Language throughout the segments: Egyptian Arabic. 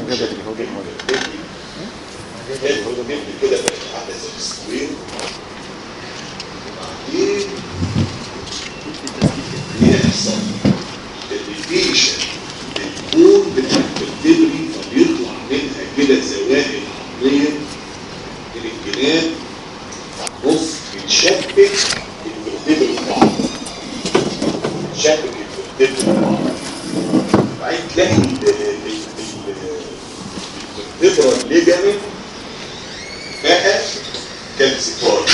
جابت الهدى جنب كده بقت عامله زي السكوير وبعدين يحصل الريفيشن الكون بتاع الفرتبري فبيطلع منها كده زواهر عظميه من الجنان بص بتشبك الفرتبري في بعض بتشبك الفرتبري في بعض بعدين تلاقي ال- ال- ال- الفرتبرا الليجامنت بقى كالسيتار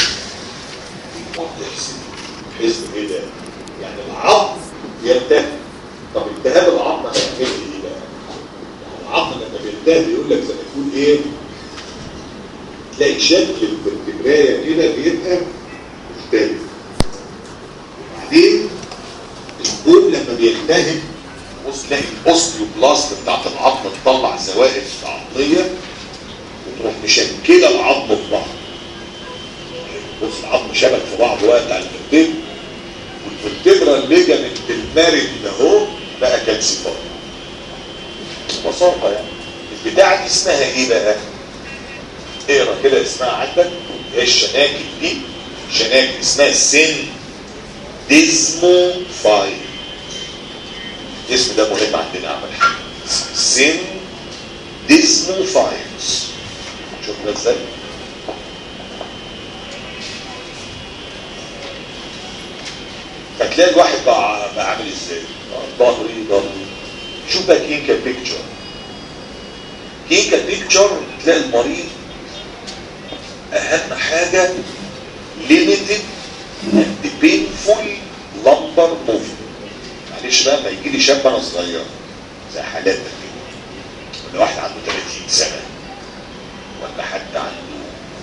حزب ايه ده؟ يعني العظم يلتهب طب التهاب العظم هيعمل ايه بقى؟ يعني العظم لما بيلتهب يقول لك زي ما تقول ايه؟ تلاقي شكل الفرتبرايه كده بيبقى مختلف وبعدين البول لما بيلتهب بص تلاقي الاوستيوبلاست بتاعت العظم تطلع زوائد عظميه وتروح مشكله العظم في بعض بص العظم شبك في بعض وقت على الفرتبر والفرتبرا الليجامنت المارد ده اهو بقى كالسيفار ببساطه يعني البتاعه دي اسمها ايه بقى؟ اقرا كده اسمها عندك هي الشناكل دي شناكل اسمها سن ديزمو فاي الاسم ده مهم عندنا اعمل حاجه سن ديزمو فايلز شوف ده ازاي فتلاقي الواحد بقى, بقى عامل ازاي ظهري ظهري شوف بقى كينكا بيكتشر كينكا بيكتشر تلاقي المريض اهم حاجه limited and painful lumbar movement معلش بقى ما يجي لي شاب انا صغير زي حالاتنا كده ولا واحد عنده 30 سنه ولا حد عنده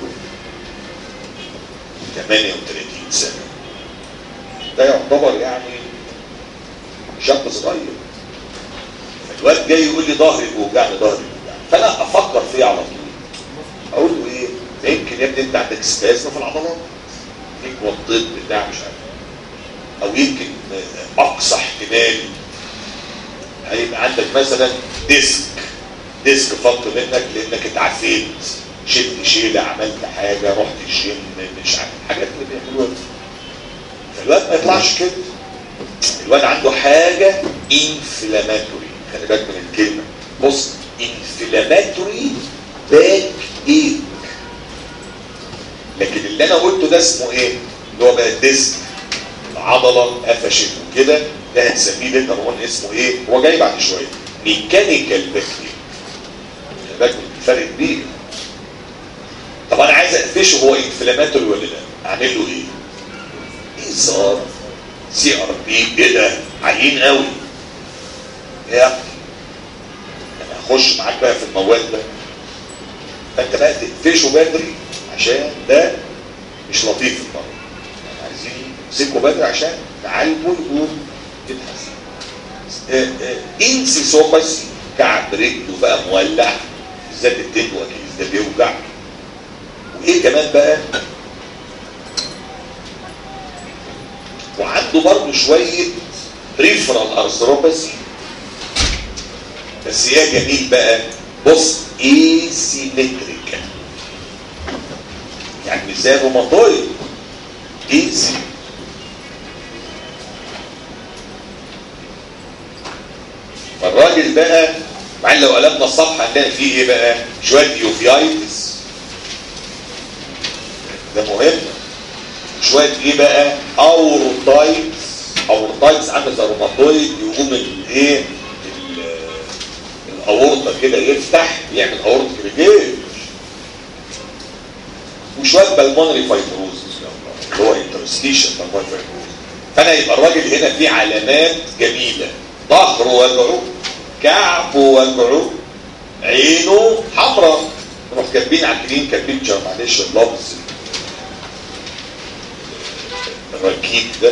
38 سنه ده يعتبر يعني شاب صغير الواد جاي يقول لي ظهري بيوجعني ظهري بيوجعني فانا افكر فيه على طول اقول له ايه ده يمكن يا ابني انت عندك سبازم في العضلات ليك وطيت بتاع مش عارف او يمكن اقصى احتمال هيبقى عندك مثلا ديسك ديسك فط منك لانك اتعافيت شلت شيله عملت حاجه رحت الجيم مش عارف الحاجات اللي بيعملوها دي. فالواد ما يطلعش كده الواد عنده حاجه انفلاماتوري خلي بالك من الكلمه بص انفلاماتوري باك ايك لكن اللي انا قلته ده اسمه ايه؟ اللي هو بقى الديسك العضله قفشت وكده ده هنسميه ده هرمون اسمه ايه؟ هو جاي بعد شويه ميكانيكال باكتيريا خلي بالك من الفرق كبير طب انا عايز اقفشه هو انفلاماتوري ولا لا؟ اعمل له ايه؟ ايثار سي ار بي ايه ده؟ عيين قوي يا اخي انا هخش معاك بقى في الموال ده فانت بقى تقفشه بدري عشان ده مش لطيف المرض يعني عايزين نمسكه بدري عشان نعالجه يقوم يتحسن انسيسوباسي كعب رجله بقى مولع بالذات التندو اكيد ده بيوجع وايه كمان بقى وعنده برضه شويه ريفرال ارثروباسي بس هي جميل بقى بص ايسيمتريكال يعني مش زي الروماتويد ايزي فالراجل بقى بعدين لو قلبنا الصفحه هنلاقي فيه ايه بقى شويه يوفيايتس ده مهم شويه ايه بقى اورتايتس اورتايتس عامل زي الروماتويد يقوم الايه الاورطه كده يفتح يعمل اورط ريجيج وشويه بالمونري فايبروزس اللي هو انترستيشن بالمونري فايبروزس فانا يبقى الراجل هنا فيه علامات جميله ظهره وجعه كعبه وجعه عينه حمراء نروح كاتبين على الكريم كبيكتشر معلش اللفظ الركيك ده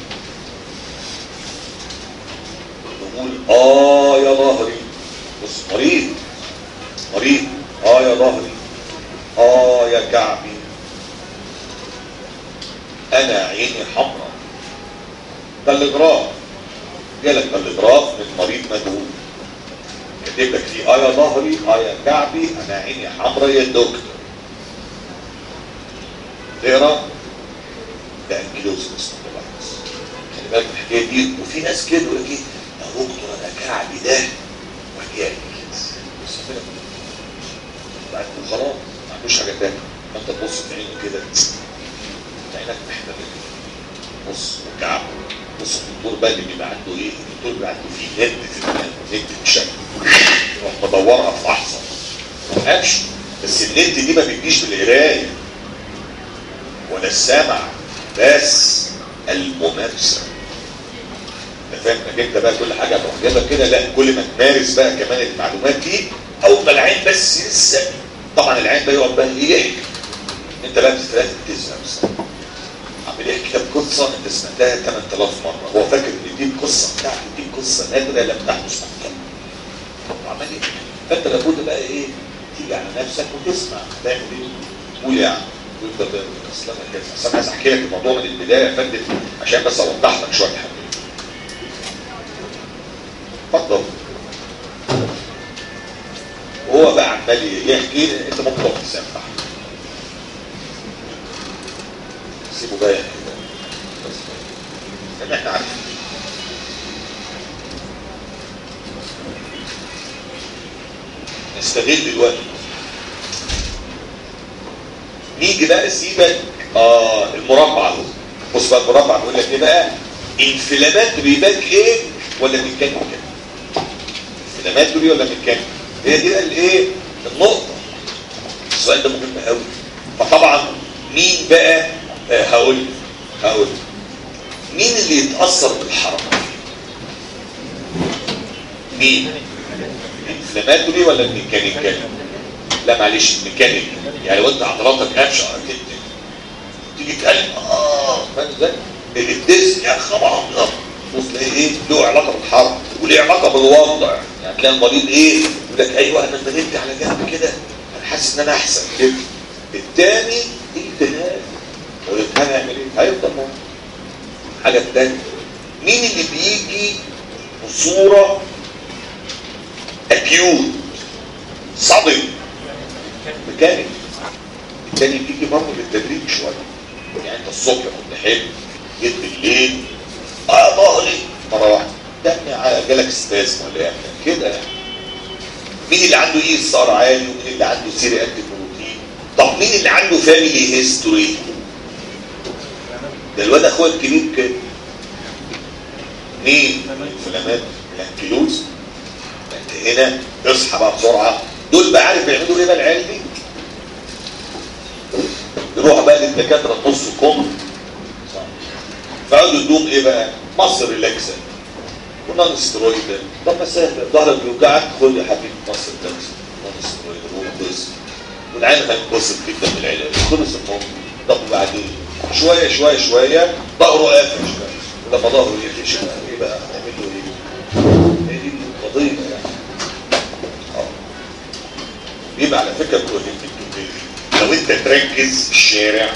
نقول اه يا ظهري بص مريض مريض اه يا ظهري اه يا كعبي انا عيني حمراء ده الاجراف جالك الاجراف من مريض مجهول يكتب لك فيه اه يا ظهري اه يا كعبي انا عيني حمراء يا دكتور تقرا ده انكيلوزيس خلي بالك من الحكايه دي وفي ناس كده يقول لك ايه يا دكتور انا كعبي ده وجعني كده بس ربنا بعد خلاص ما عندوش حاجه تانيه فانت تبص في عينه كده عينك محتاجه بص وكعب بص الدكتور بقى اللي بيبقى عنده ايه الدكتور بيبقى عنده فيه ند في المكان ند بشكل يروح مدورها في لحظه ما تفهمش بس الند دي ما بتجيش بالقرايه ولا السمع بس الممارسه انت فاهم انك انت بقى كل حاجه تروح جايبها كده لا كل ما تمارس بقى كمان المعلومات دي اول ما العين بس لسه طبعا العين بقى يقعد بقى يحكي انت بقى لازم تسمع بس عمال يحكي لك قصه انت سمعتها 8000 مره هو فاكر ان دي القصه بتاعته دي قصه نادره لم تحدث قبل وعمال يحكي فانت لابد بقى ايه تيجي على نفسك وتسمع تعمل ايه قول يا عم ويفضل بقى اصل انا كده اصل انا عايز احكي لك الموضوع من البدايه يا فندم عشان بس اوضح لك شويه حاجات اتفضل وهو بقى عمال يحكي انت ممكن تقعد تسمع سيبه بقى يحكي بس لان احنا عارفين نستغل الوقت نيجي بقى سيبك اه المربع اهو بص بقى المربع بيقول لك ايه بقى انفلامات بيبان ايه ولا ميكانيكال انفلامات دي ولا ميكانيكال هي دي بقى الايه النقطه السؤال ده مهم قوي فطبعا مين بقى آه هقول هقول مين اللي يتاثر بالحركه مين الانفلاماتوري ولا الميكانيكال لا معلش الميكانيكال يعني لو انت عضلاتك قفشه كده تيجي تقلب اه فاهم ازاي الديسك يا خبر ابيض بص تلاقي ايه له علاقه بالحركه وليه علاقه بالوضع يعني تلاقي المريض ايه يقول لك ايوه انا اتمددت على جنب كده انا حاسس ان انا احسن كده الثاني التهاب والالتهاب هيعمل ايه؟ هيفضل موجود الحاجه الثانيه مين اللي بيجي بصوره اكيوت صدم ميكانيك التاني بيجي برضه بالتدريج شويه يعني انت الصبح كنت حلو جيت بالليل اه ظهري مره واحده ده جالك ستاز ولا يعني كده يعني مين اللي عنده ايه الصار عالي ومين اللي عنده سيري انتي بروتين طب مين اللي عنده فاميلي هيستوري ده الواد اخويا الكبير كده مين انفلامات الانكيلوز انت هنا اصحى بقى بسرعه دول بقى عارف بيعملوا ايه بقى العيال دي يروحوا بقى للدكاتره نص كم فقعدوا يدوم ايه بقى مصر ريلاكسن ونون سترويد طب ما سهل ظهرك بيوجعك خد يا حبيبي مصر ريلاكسن نون سترويد روح بس والعين هتنبسط جدا من العلاج خلص الموضوع طب وبعدين شويه شويه شويه ظهره قافل شويه ولما ظهره يقفش بقى ايه بقى هنعمل له ايه؟ هي دي القضيه يعني بيبقى على فكره بتقول لو انت تركز في الشارع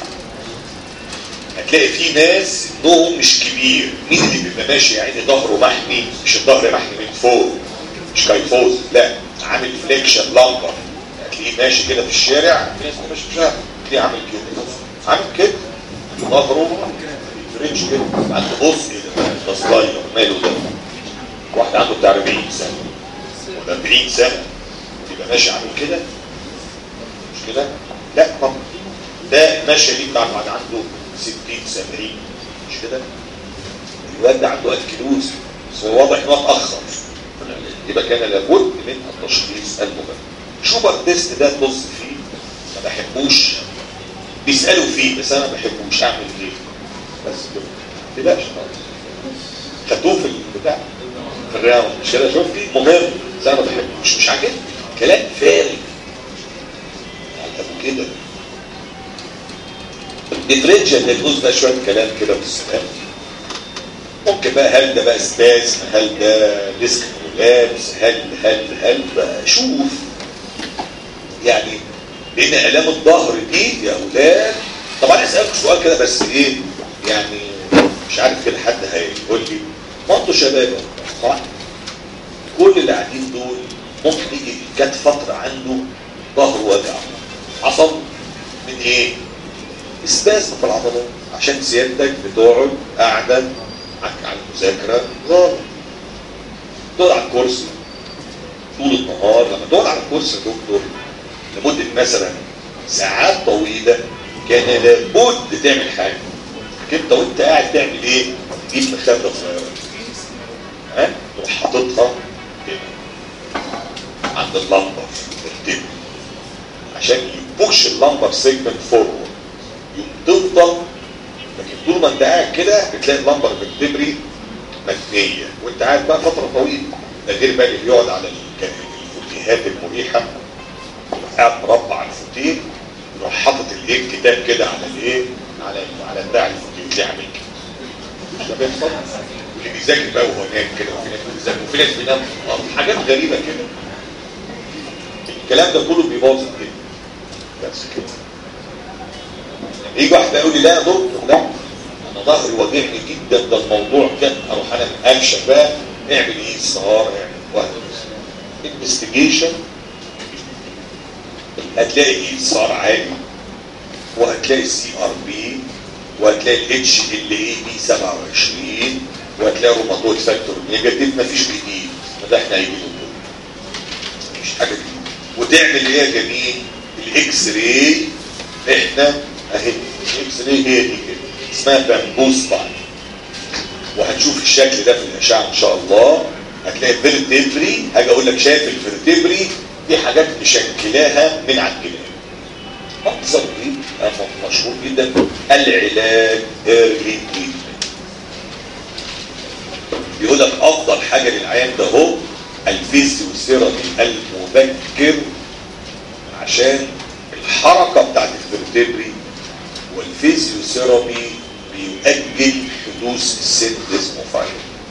هتلاقي في ناس سنهم مش كبير مين اللي بيبقى ماشي يا عيني ظهره محمي مش الظهر محمي من فوق مش كيفوز لا عامل فليكشن لمبر هتلاقيه ماشي كده في الشارع في ناس مش في الشارع تلاقيه عامل كده عامل كده ظهره فرنش كده عنده بص كده ده صغير ماله ده واحد عنده بتاع 40 سنه ولا 40 سنه يبقى ماشي عامل كده مش كده لا طب ده ماشي دي بتاعت واحد عنده 60 70 مش كده الواد ده عنده الكلوز بس هو واضح ان هو اتاخر يبقى كان لابد من التشخيص المبكر شوبر تيست ده تبص فيه ما بحبوش بيسالوا فيه بس انا ما بحبوش اعمل ايه بس كده ما تقلقش خالص خدوه في البتاع في الراوند مش كده شفتي مهم بس انا ما بحبوش مش عاجبني كلام فارغ يعني كده الديفرنشال ديجنوز ده شويه كلام كده في السلام ممكن بقى هل ده بقى سبازم هل ده ديسك كولابس هل هل هل بقى شوف يعني لان الام الظهر دي يا اولاد طبعا اسالك سؤال كده بس ايه يعني مش عارف كده حد هيقول لي ما انتوا شباب صح كل اللي قاعدين دول ممكن يجي جت فتره عنده ظهر وجع حصل من ايه؟ اسباسم في العضلات عشان سيادتك بتقعد قاعده على المذاكره غلط تقعد على الكرسي طول النهار لما تقعد على الكرسي يا دكتور لمده مثلا ساعات طويله كان لابد تعمل حاجه انت وانت قاعد تعمل ايه؟ تجيب مخده صغيره ها؟ تروح حاططها كده عند اللمبر التب عشان يبوش اللمبر سيجمنت فورورد تفضل لكن طول ما انت قاعد كده بتلاقي اللمبر بالتبري متنيه وانت قاعد بقى فتره طويله ده غير بقى اللي بيقعد على الفوتيهات المريحه قاعد مربع الفوتيه يروح حاطط الايه الكتاب كده على الايه على على بتاع الفوتيه اللي عامل كده مش ده بيحصل واللي بيذاكر بقى وهو نايم كده وفي ناس بتذاكر وفي ناس بينام حاجات غريبه كده الكلام ده كله بيبوظ الدنيا بس كده يجي واحد يقول لي لا يا دكتور لا انا ظهري واجعني جدا ده الموضوع كان اروح انا اكشف بقى اعمل ايه صار اعمل واحد انفستيجيشن هتلاقي ايه صار عالي وهتلاقي السي ار بي وهتلاقي الاتش ال اي بي 27 وهتلاقي روماتويد فاكتور نيجاتيف مفيش جديد فده احنا هيجي له مفيش حاجه جديده وتعمل ايه يا جميل الاكس راي احنا اهي الاكس راي هي دي كده اسمها بامبوس تايم وهتشوف الشكل ده في الاشعه ان شاء الله هتلاقي الفيرتبري هاجي اقول لك شايف الفيرتبري دي حاجات مشكلاها من على الجناب منظر جديد مشهور جدا العلاج ايرلي بيقول لك افضل حاجه للعيان ده هو الفيزيوثيرابي المبكر عشان الحركه بتاعت الفيرتبري والفيزيوثيرابي بيؤجل حدوث السن ديسموفايل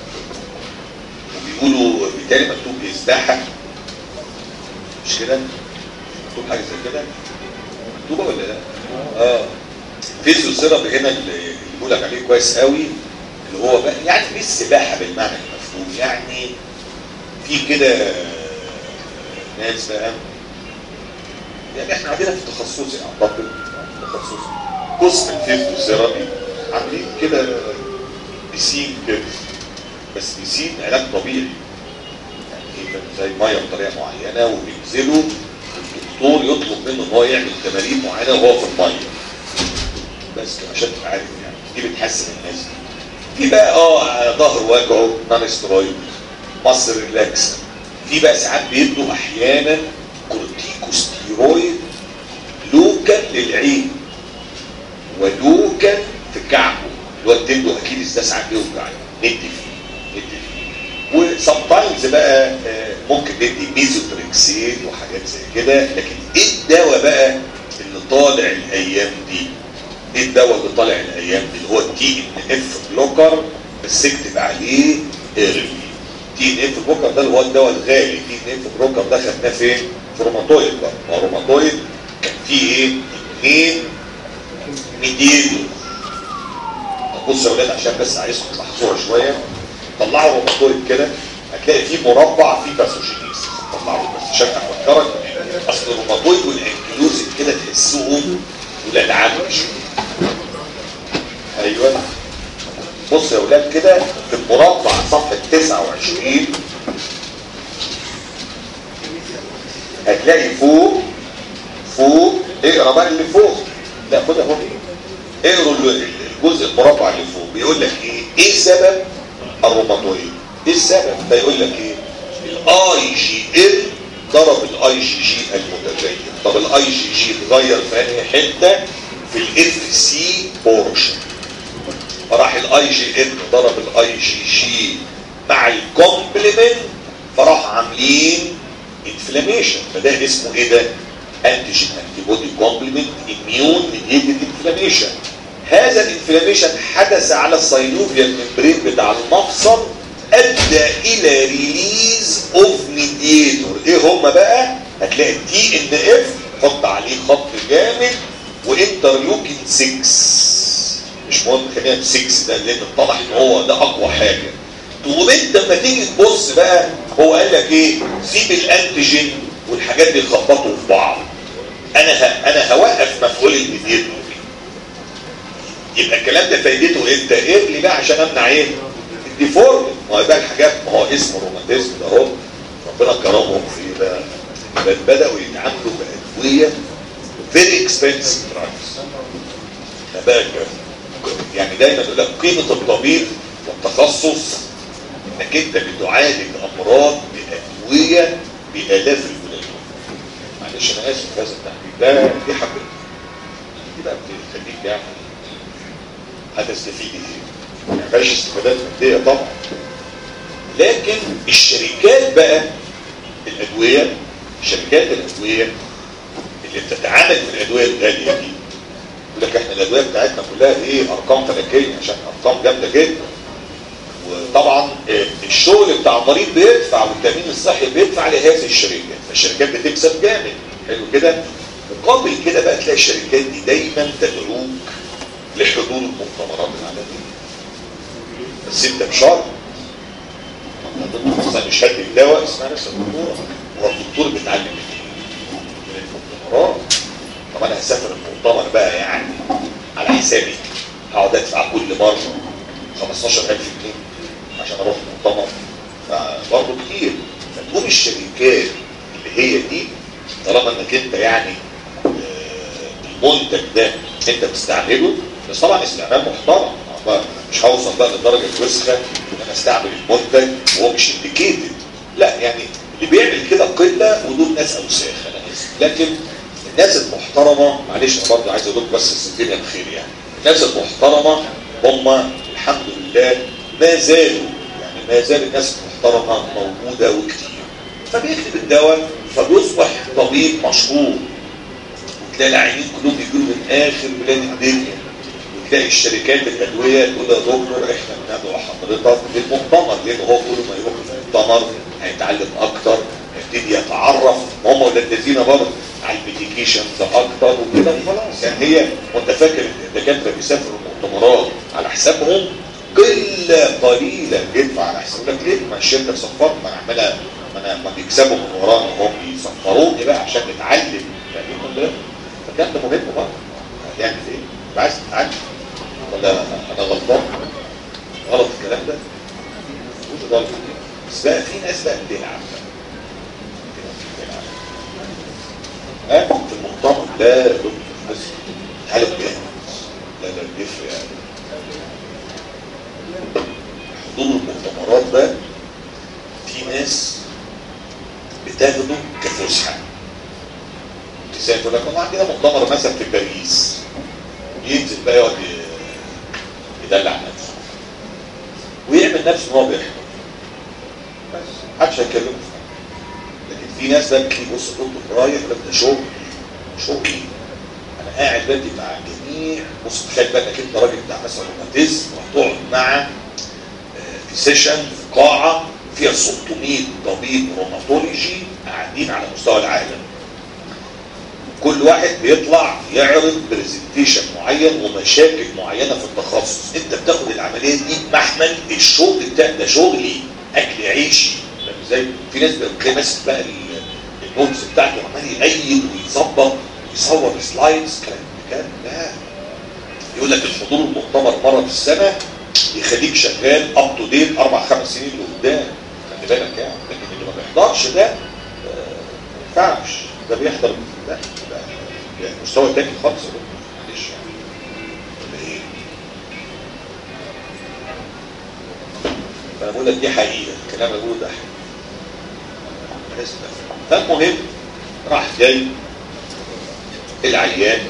وبيقولوا بالتالي مكتوب ازدحم مش كده مكتوب حاجه زي كده مكتوبه ولا لا اه فيزيوثيرابي هنا اللي بيقول لك عليه كويس قوي اللي هو بقى يعني مش سباحه بالمعنى المفهوم يعني في كده ناس بقى يعني احنا عندنا في تخصصي اعتقد تخصصي قسم الفيزيوثيرابي عاملين كده بيسين كده بس بيسين علاج طبيعي يعني زي ميه بطريقه معينه وبينزلوا الدكتور يطلب منه ان هو يعمل تمارين معينه وهو في الميه بس عشان تبقى عارف يعني دي بتحسن الناس دي في بقى اه ظهر وجعه نون سترويد مصر ريلاكس في بقى ساعات بيدوا احيانا كورتيكوستيرويد لوكال للعين ولوكال في كعبه اللي هو الدندو اكيد ده ساعات بيوجع ندي فيه ندي فيه وسم تايمز بقى آه ممكن ندي ميزوتريكسين وحاجات زي كده لكن ايه الدواء بقى اللي طالع الايام دي ايه الدواء اللي طالع الايام دي اللي هو التي ان اف بلوكر بس اكتب عليه ايرلي تي ان اف بلوكر ده اللي هو الدواء الغالي تي ان اف بلوكر ده خدناه فين؟ في روماتويد بقى ما روماتويد كان فيه ايه؟ اثنين ميديتور بصوا يا ولاد عشان بس عايزكم تلاحظوها شويه طلعوا روماتويد كده هتلاقي فيه مربع فيه باثوجينيز طلعوا بس عشان افكرك اصل الروماتويد والانكلوزيف كده تحسوهم ولاد عم ايوه بص يا ولاد كده في المربع صفحه 29 هتلاقي فوق فوق اقرا بقى اللي فوق لا خد اهو اقروا الجزء المربع اللي فوق بيقول لك ايه ايه سبب الروماتويد ايه السبب فيقول لك ايه الاي جي ال ضرب الاي جي جي المتغير طب الاي جي جي اتغير في انهي حته في الاف سي بورشن فراح الاي جي ان ضرب الاي جي جي مع الكومبلمنت فراح عاملين انفلاميشن فده اسمه ايه ده انتيجين انتي بودي كومبلمنت اميون ميديتد انفلاميشن هذا الانفلاميشن حدث على السيلوفيال ممبرين بتاع المفصل ادى الى ريليز اوف ميديتور ايه هم بقى هتلاقي التي ان اف حط عليه خط جامد وانترلوكين 6 مش مهم خلينا 6 ده لان اتضح ان هو ده اقوى حاجه تقوم انت لما تيجي تبص بقى هو قال لك ايه سيب الانتيجين والحاجات دي يخبطوا في بعض انا ه... انا هوقف مفعول الميديتور يبقى الكلام ده فايدته انت ايه بقى عشان امنع ايه الديفورم ما هو يبقى الحاجات ما هو اسمه روماتيزم ده اهو ربنا كرمهم في ده بل بداوا يتعاملوا بادويه فيري اكسبنسيف دراجز يعني دايما يقول لك قيمه الطبيب والتخصص انك انت بتعالج امراض بادويه بالاف الجنيه معلش انا اسف في هذا التحديد ده دي حبيت دي بقى بتخليك يعني هتستفيد ايه؟ ما فيهاش استفادات ماديه طبعا لكن الشركات بقى الادويه شركات الادويه اللي بتتعامل في الادويه الغاليه دي يقول لك احنا الادويه بتاعتنا كلها ايه ارقام فلكيه عشان ارقام جامده جدا وطبعا الشغل بتاع المريض بيدفع والتامين الصحي بيدفع لهذه الشركات فالشركات بتكسب جامد حلو كده مقابل كده بقى تلاقي الشركات دي دايما تدعوك لحضور المؤتمرات العالميه بس انت بشرط مثلا شهاده الدواء اسمها نفس الدكتور هو الدكتور بيتعلم من المؤتمرات طب انا هسافر المؤتمر بقى يعني على حسابي هقعد ادفع كل مره 15000 جنيه عشان اروح المؤتمر فبرضه كتير فتقوم الشركات اللي هي دي طالما انك انت يعني المنتج ده انت بتستعمله بس طبعا استعمال محترم مش هوصل بقى لدرجه وسخه ان انا استعمل المنتج وهو مش انديكيتد لا يعني اللي بيعمل كده قله ودول ناس اوساخ انا اسف لكن الناس المحترمه معلش انا برضه عايز اقول بس الدنيا بخير يعني الناس المحترمه هم الحمد لله ما زالوا يعني ما زال الناس المحترمه موجوده وكتير فبيكتب الدواء فبيصبح طبيب مشهور وتلاقي العيانين كلهم بيجوا من اخر بلاد الدنيا وتلاقي الشركات الادويه تقول يا دكتور احنا بندعو حضرتك للمؤتمر لان هو كل ما يروح المؤتمر هيتعلم اكتر هيبتدي يتعرف هم ولاد الذين برضه على الميديكيشنز اكتر وكده وخلاص يعني هي وانت فاكر الدكاتره بيسافروا المؤتمرات على حسابهم قله قليله بيدفع على حساب لك ليه؟ ما الشركه صفرت ما انا عمالها ما انا ما بيكسبوا من ورانا وهم بيصفروني بقى عشان نتعلم فاهمين ولا فكان ده مهم برضه هتعمل ايه؟ عايز تتعلم ولا انا غلطان؟ غلط الكلام ده؟ مش غلط بس بقى في ناس بقى بتلعب ها في المؤتمر لا دكتور بس تعالوا بجد لا لا بيفرق يعني حضور المؤتمرات ده في ناس بتاخده كفسحه ازاي تقول لك انا عندنا مؤتمر مثلا في باريس ينزل بقى يقعد يدلع نفسه ويعمل نفسه ان هو بيحضر بس محدش هيكلمه لكن في ناس بقى بتلاقيه بص دكتور رايح يقول ده شغل شغلي انا قاعد بدي مع جميع بص تخيل بقى انك انت راجل بتاع مثلا روماتيزم وهتقعد مع في سيشن في قاعه فيها 600 طبيب روماتولوجي قاعدين على مستوى العالم كل واحد بيطلع يعرض برزنتيشن معين ومشاكل معينه في التخصص انت بتاخد العمليه دي محمل الشغل بتاعك ده شغلي اكل عيشي ازاي في ناس بتلاقي ماسك بقى النوتس بتاعته عمال يقيد ويظبط ويصور سلايدز كلام كلام لا يقول لك الحضور المؤتمر مره في السنه يخليك شغال اب تو ديت اربع خمس سنين لقدام خلي بالك يعني لكن اللي ما بيحضرش ده ما ينفعش ده بيحضر لا ده يعني مستوى تاني خالص معلش ولا ايه فانا بقول لك دي حقيقه الكلام اللي بقوله ده حقيقه فالمهم راح جاي العيان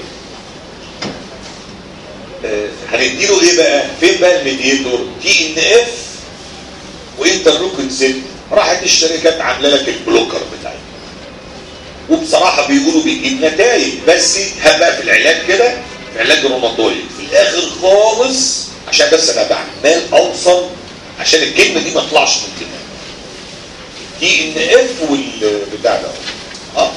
آه هنديله ايه بقى فين بقى الميديتور تي ان اف وانترلوكين 6 راحت الشركات عامله لك البلوكر بتاعتها وبصراحه بيقولوا بيجيب نتائج بس هبقى في العلاج كده في علاج الروماتويد في الاخر خالص عشان بس انا بعمال اوصل عشان الكلمه دي ما تطلعش من كده تي ان اف والبتاع ده اه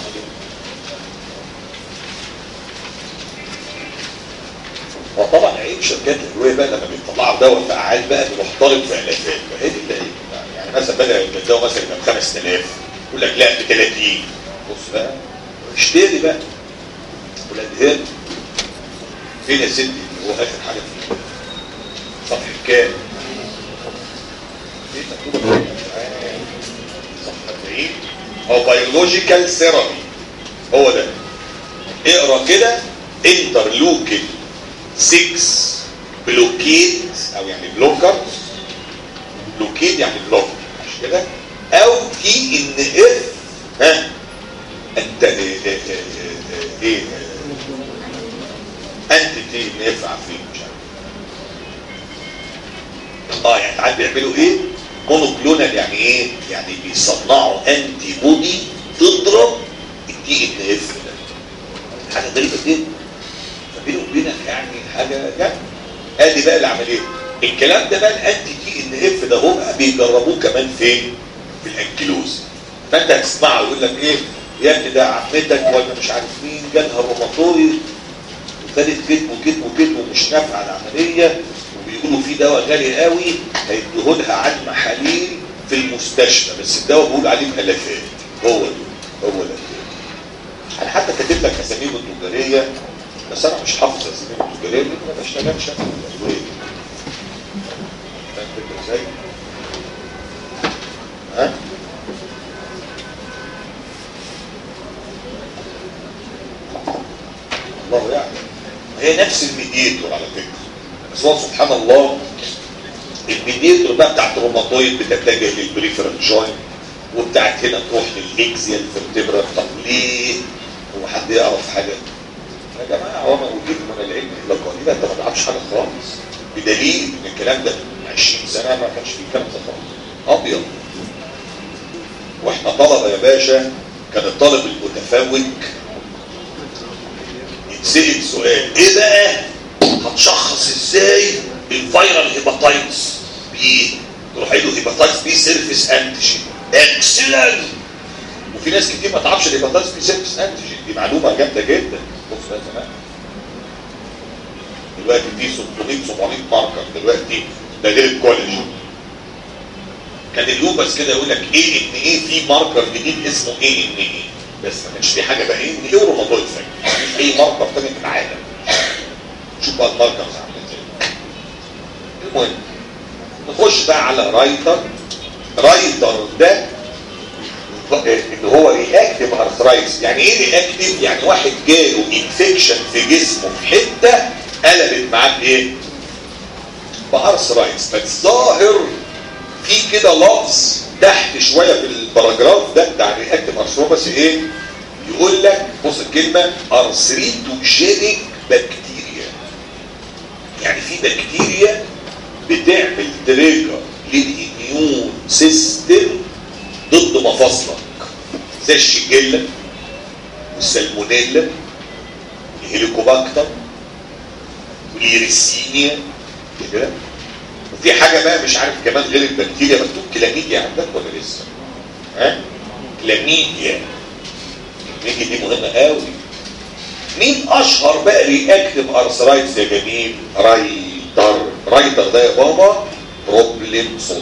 وطبعا عيب شركات الادويه بقى لما بيطلعوا دواء فعال بقى بيروح ضارب في علاجات فهي دي اللي يعني مثلا بدل الدواء مثلا يبقى ب 5000 يقول لك لا ب 30 بص بقى اشتري بقى ولا هنا فين يا ستي هو اخر حاجه فيه صفحه كام؟ فين مكتوبه فين؟ صفحه 40 هو بيولوجيكال ثيرابي هو ده اقرا كده انترلوكين 6 بلوكيد او يعني بلوكر بلوكيد يعني بلوك مش كده او تي ان اف ها انت ايه ايه ايه انت تي ان اف عارفين مش عارف اه يعني ساعات بيعملوا ايه مونوكلونال يعني ايه يعني بيصنعوا انتي بودي تضرب التي ان اف ده حاجه غريبه جدا فبيني وبينك يعني حاجه يعني ادي بقى العمليه الكلام ده بقى الانتي تي ان اف ده هو بقى بيجربوه كمان فين في الانكيلوز فانت هتسمعه يقول لك ايه يا ابني ده عمتك ولا مش عارف مين جالها روماتويد وخدت كتم وكتم وكتم ومش نافعه العمليه وبيقولوا في دواء غالي قوي هيديه لها عن محاليل في المستشفى بس الدواء بيقول عليه ملفات هو ده هو ده انا حتى كاتب لك اساميهم التجاريه بس انا مش حافظ اساميهم التجاريه لان ما بشتغلش انا في الادويه فاهم الفكره ازاي؟ ها؟ الله يعلم هي نفس الميديتور على فكره بس هو سبحان الله الميديتور بقى بتاعت الروماتويد بتتجه للبريفرال جوينت وبتاعت هنا تروح للاكزيال فيرتبرا طب ليه؟ هو حد يعرف حاجه؟ يا جماعه هو ما وجد من العلم الا قليلا انت ما تعرفش حاجه خالص بدليل ان الكلام ده من 20 سنه ما كانش فيه الكلام ده خالص ابيض واحنا طلبه يا باشا كان الطالب المتفوق يتسأل سؤال ايه بقى هتشخص ازاي الفيرال هيباتايتس بي تروح له هيباتايتس بي سيرفيس انتيجين اكسلنت وفي ناس كتير ما تعرفش الهيباتايتس بي سيرفيس انتيجين دي معلومه جامده جدا بص بقى زمان دلوقتي دي 600 700 ماركر دلوقتي ده غير الكولاجين كان اللوبس كده يقول لك ايه ان ايه في ماركر جديد اسمه ايه ان ايه بس ما كانش في حاجه بقى ايه ان ايه وروماتويد فاكر مفيش اي ماركر تاني في العالم شوف بقى الماركرز عامله ازاي المهم نخش بقى على رايتر رايتر ده اللي هو رياكتيف ارثرايتس يعني ايه رياكتيف يعني واحد جاله انفكشن في جسمه في حته قلبت معاه بايه بارثرايتس فالظاهر في كده لفظ تحت شويه في الباراجراف ده بتاع الرياكتيف ارثروباثي ايه يقول لك بص الكلمه ارثريتوجينيك بكتيريا يعني في بكتيريا بتعمل تريجر للاميون سيستم ضد مفاصلك زي الشجلة والسالمونيلا الهيليكوباكتر واليرسينيا كده وفي حاجة بقى مش عارف كمان غير البكتيريا مكتوب كلاميديا عندك ولا لسه ها كلاميديا الكلاميديا دي مهمة قوي مين اشهر بقى رياكتيف ارثرايتس يا جميل رايتر رايتر ده يا بابا بروبلم سولف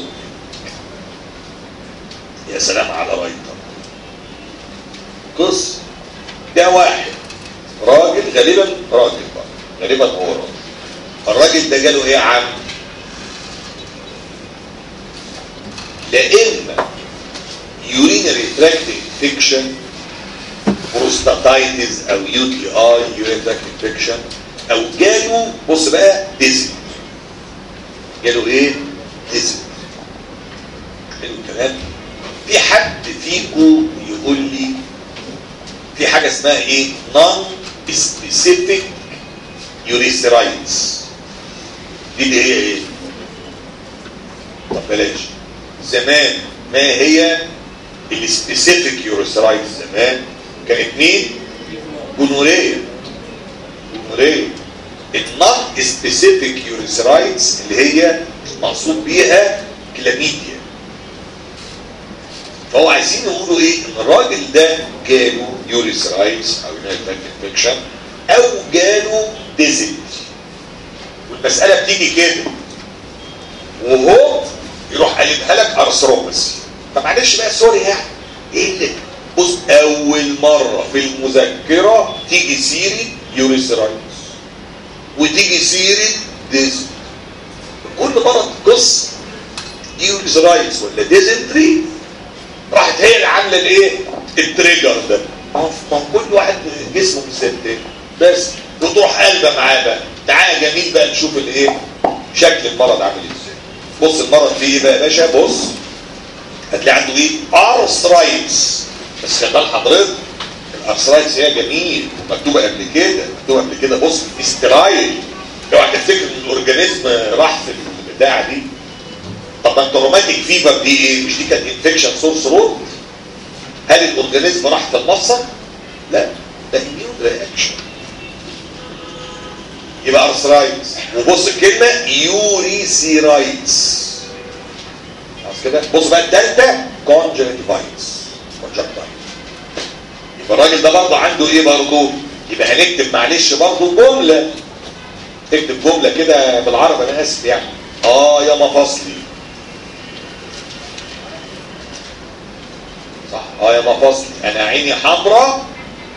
يا سلام على رايتر قص ده واحد راجل غالبا راجل بقى غالبا هو راجل الراجل ده جاله ايه يا عم لا اما يورينري تراكت انفكشن بروستاتايتس او يو تي اي يورين تراكت انفكشن او جاله بص بقى ديزل جاله ايه ديزل حلو الكلام في حد فيكم يقول لي في حاجه اسمها ايه نون سبيسيفيك يوريثرايتس دي اللي هي ايه طب بلاش زمان ما هي السبيسيفيك يوريثرايتس زمان كان اتنين جونوريا جونوريا النون سبيسيفيك يوريثرايتس اللي هي مقصود بيها كلاميديا فهو عايزين يقولوا ايه ان الراجل ده جاله يوريثرايتس او يونايتد انفكشن او جاله ديزل والمساله بتيجي كده وهو يروح قلبها لك ارثروباثي فمعلش بقى سوري يعني ايه اللي بص اول مره في المذكره تيجي سيره يوريثرايتس وتيجي سيره ديز كل مره قصه يوريثرايتس ولا ديزنتري راحت هي اللي عامله الايه التريجر ده ما هو كل واحد جسمه بالذات بس وتروح قلبه معاه بقى تعالى جميل بقى نشوف الايه شكل المرض عامل ازاي بص المرض فيه ايه بقى يا باشا بص هتلاقي عنده ايه ارثرايتس بس خلي بال حضرتك الارثرايتس هي جميل مكتوبه قبل كده مكتوبه قبل كده بص استرايل اوعى تفتكر ان الاورجانيزم راح في البتاعه دي طب ما انت روماتيك فيبر دي ايه مش دي كانت انفكشن سورس رود هل الاورجانيزم راح في المفصل لا ده اميون رياكشن يبقى ارثرايتس وبص الكلمه يوريسيرايتس خلاص كده بص بقى الثالثه كونجكتيفايتس كونجكتيفايتس يبقى الراجل ده برضه عنده ايه برضه يبقى هنكتب معلش برضه جمله تكتب جمله كده بالعربي انا اسف يعني اه يا مفاصلي صح اه يا مفاصلي انا عيني حمراء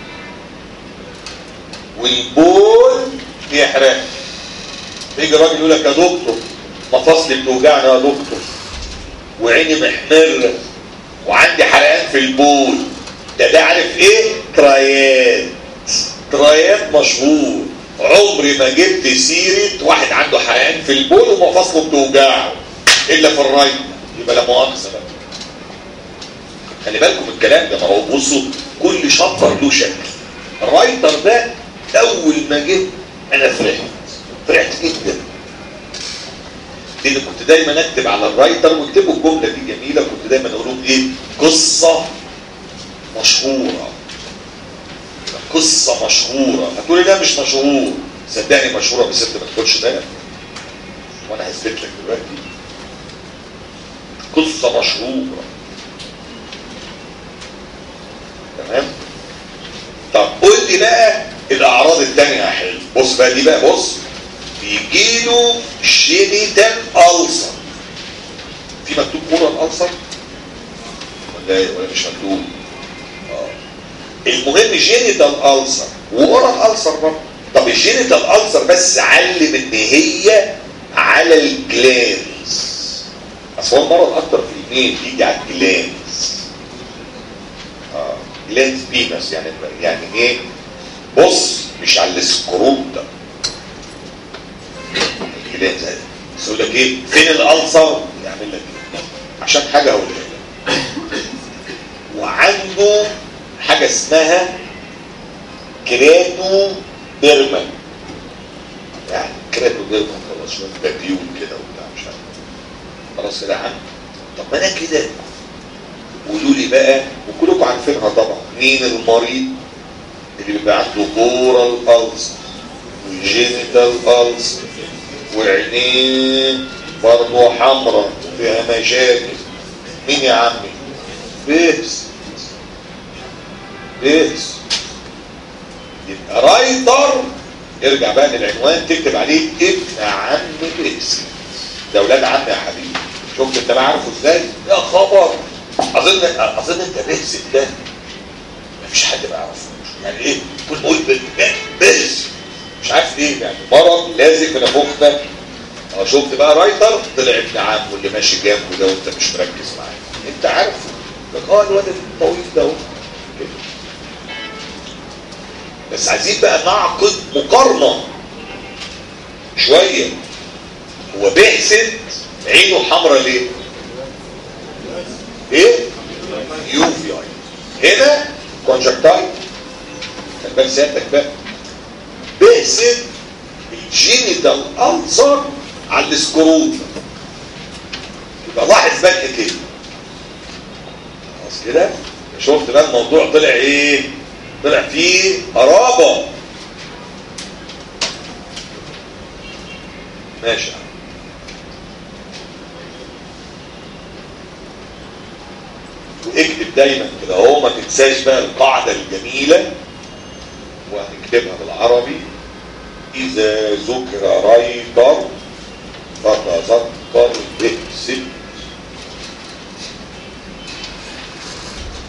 والبول بيحرق يجي الراجل يقول لك يا دكتور مفاصلي بتوجعني يا دكتور وعيني محمره وعندي حرقان في البول ده ده عارف ايه ترايات ترايات مشهور عمري ما جبت سيرة واحد عنده حرقان في البول ومفاصله بتوجعه الا في الرايت يبقى لا مؤاخذه بقى خلي بالكم من الكلام ده ما هو بصوا كل شابتر له شكل الرايتر ده اول ما جه انا فرحت فرحت جدا لان كنت دايما اكتب على الرايتر واكتبوا الجمله دي جميله كنت دايما اقول لهم ايه قصه مشهوره قصه مشهوره هتقولي لا مش مشهور صدقني مشهوره بس انت ما تاخدش بالك وانا هثبت لك دلوقتي قصه مشهوره تمام طب قول لي بقى الاعراض الثانيه يا حلو بص بقى دي بقى بص بيجي له جينيتال ألسر في مكتوب اورال ألسر ولا إيه؟ ولا مش مكتوب آه. المهم جينيتال ألسر واورال ألسر برضه طب الجينيتال ألسر بس علم ان هي على الجلانز اصل هو المرض اكتر في الاثنين بيجي على الجلانز اه جلانز بيمس يعني يعني ايه بص مش على السكروب ده الجلانز هذا بس يقول لك ايه فين الالسر يعمل لك ايه عشان حاجه هقول لك وعنده حاجه اسمها كراتو ديرما يعني كراتو ديرما خلاص شويه بابيول كده وبتاع مش عارف خلاص كده عم طب ما انا كده قولوا لي بقى وكلكم عارفينها طبعا مين المريض اللي بيبقى عنده بورال ألسر وجينيتال ألسر وعينيه برضه حمراء وفيها مشاكل مين يا عمي؟ بيبس بيبس يبقى رايتر ارجع بقى للعنوان تكتب عليه ابن عم بيبس ده ولاد عم يا حبيبي شفت انت بقى عارفه ازاي؟ يا خبر اظن اظن انت بيبس ده مفيش حد ما يعرفوش يعني ايه كل ما اقول بيبس مش عارف ايه يعني مرض لازق في نافوخنا اه شفت بقى رايتر طلع ابن عم واللي ماشي جنبه ده وانت مش مركز معاه انت عارفه لك اه الواد الطويل ده اهو كده. بس عايزين بقى نعقد مقارنه شويه هو بيحسد عينه حمراء ليه؟ ايه؟ يوفي اي هنا كونجكتايل خلي بالك سيادتك بقى بيحسد الجينيتال ألسر على السكروت يبقى لاحظ بقى كده خلاص كده شفت بقى الموضوع طلع ايه طلع فيه قرابه ماشي واكتب دايما كده اهو ما تنساش بقى القاعده الجميله وهنكتبها بالعربي إذا ذكر رايتر فتذكر بئس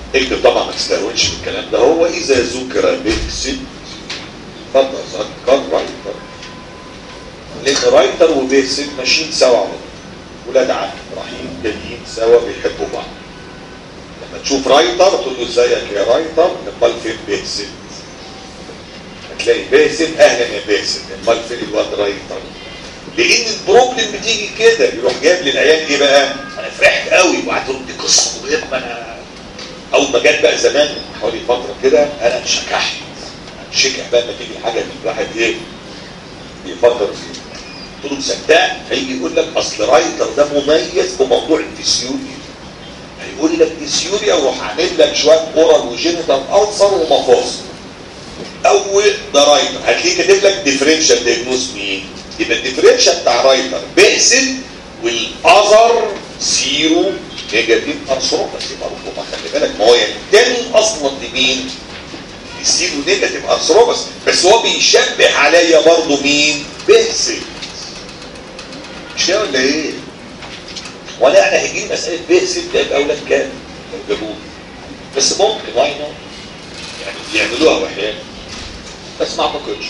اكتب طبعا ما تستهونش بالكلام ده هو اذا ذكر بيكسل فتذكر رايتر لان رايتر وبيكسل ماشيين سوا على طول. ولاد عم رايحين جايين سوا بيحبوا بعض لما تشوف رايتر تقول له ازيك يا رايتر امال فين بيكسل هتلاقي باسم اهلا يا باسم امال فين الواد رايتر لان البروبلم بتيجي كده يروح جايب للعيال ايه بقى انا فرحت قوي وقعدت لهم دي قصه مهمه انا اول ما جت بقى زمان من حوالي فتره كده انا انشكحت انشكح بقى لما تيجي الحاجه اللي الواحد ايه بيفكر فيها قلت له مصدق هيجي يقول لك اصل رايتر ده مميز بموضوع الفسيولي هيقول لك فسيوليا وراح عامل لك شويه اورال وجينيتال السر ومفاصل اول ده رايتر هتلاقيه كاتب لك ديفرنشال دياجنوز مين يبقى الديفرنشال بتاع رايتر بيقسم والاذر سيرو نيجاتيف ارثروباس يبقى ربما خلي بالك ما هو ينتمي اصلا لمين؟ السيرو نيجاتيف ارثروباس بس هو بيشبه عليا برضه مين؟ بيقسم مش كده ولا ايه؟ ولا احنا هيجي مساله بيقسم ده يبقى اولاد كام؟ لو جابوه بس ممكن واي نوت يعني بيعملوها احيانا بس ما اعتقدش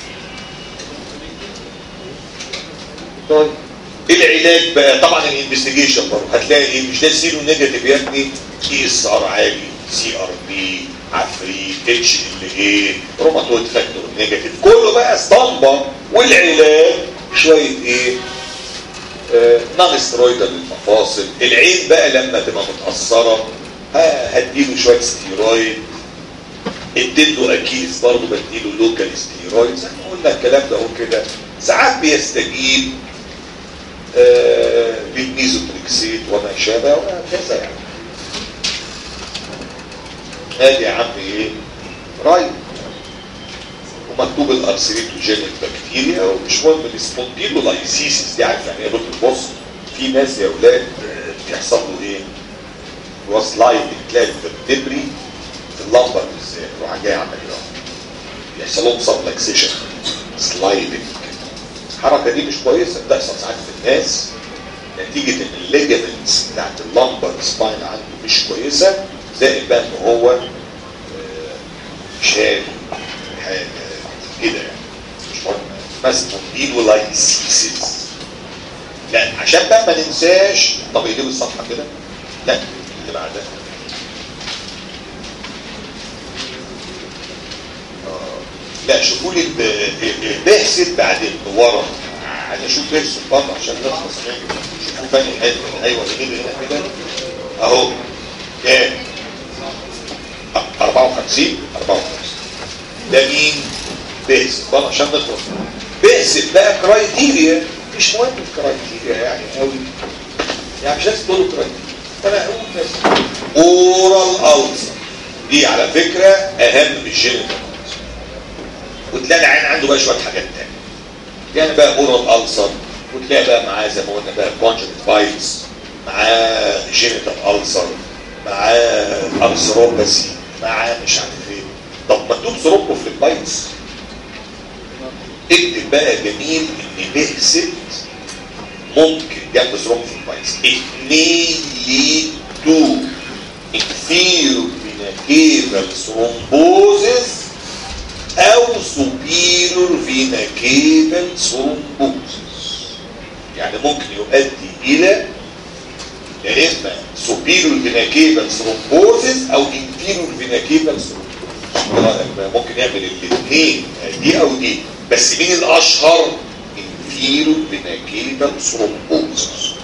طيب العلاج بقى طبعا الانفستيجيشن برضه هتلاقي ايه مش ده سيرو نيجاتيف يا ابني اي اس ار عالي سي ار بي عفريت اتش ال اي روماتويد فاكتور نيجاتيف كله بقى اسطمبه والعلاج شويه ايه آه نون سترويدال للمفاصل العين بقى لما تبقى متاثره هديله شويه ستيرويد اديله اكيس برضه بديله لوكال ستيرويد زي ما قلنا الكلام ده هو كده ساعات بيستجيب آه للميزوتريكسيد وما شابه وهكذا يعني ادي يا عم ايه رايت ومكتوب الارسيليتوجينيك بكتيريا ومش مهم السبونديلولايسيسيس دي عارف يعني ايه دكتور بص في ناس يا اولاد بيحصل له ايه؟ هو سلايد تلاقي الفرتبري في اللمبر بالذات يروح جاي عمل ايه؟ بيحصل لهم سبلكسيشن سلايدنج الحركه دي مش كويسه بتحصل ساعات في الناس نتيجه ان الليجمنتس بتاعت اللمبر سباين عنده مش كويسه زائد بقى ان هو شال حاجه كده يعني مش مهم بس لايسيسيس لا عشان بقى ما ننساش طب يجيب الصفحه كده لا اللي بعدها لا شوفوا لي بحسب بعدين ورا انا اشوف بحسب بره عشان نخلص شوفوا فاني حته ايوه نجيب هنا كده اهو كام 54 54 ده مين بحسب بره عشان نخلص بحسب بقى كرايتيريا مش مهم الكرايتيريا يعني قوي يعني مش لازم تقولوا كرايتيريا انا اقول بس اورال السر دي على فكره اهم من الجينيتال وتلاقي العين عنده بقى شويه حاجات تانية يعني بقى اورال السر وتلاقي بقى معاه زي ما قلنا بقى كونجكت بايتس معاه جينيتال السر معاه ارثروباسي معاه مش عارف ايه طب مكتوب ثروبو في البايتس اكتب بقى جميل ان بهست ممكن جنب ثروبو في البايتس اتنين ليد تو انفيرو فيناكيفال ثرومبوزيس او سوبيرور فينا كيبل ثرومبوزس يعني ممكن يؤدي الى يا اما سوبيرور فينا كيبل ثرومبوزس او انفيرور فينا كيبل ثرومبوزس ممكن يعمل الاثنين دي او دي بس مين الاشهر انفيرور فينا كيبل ثرومبوزس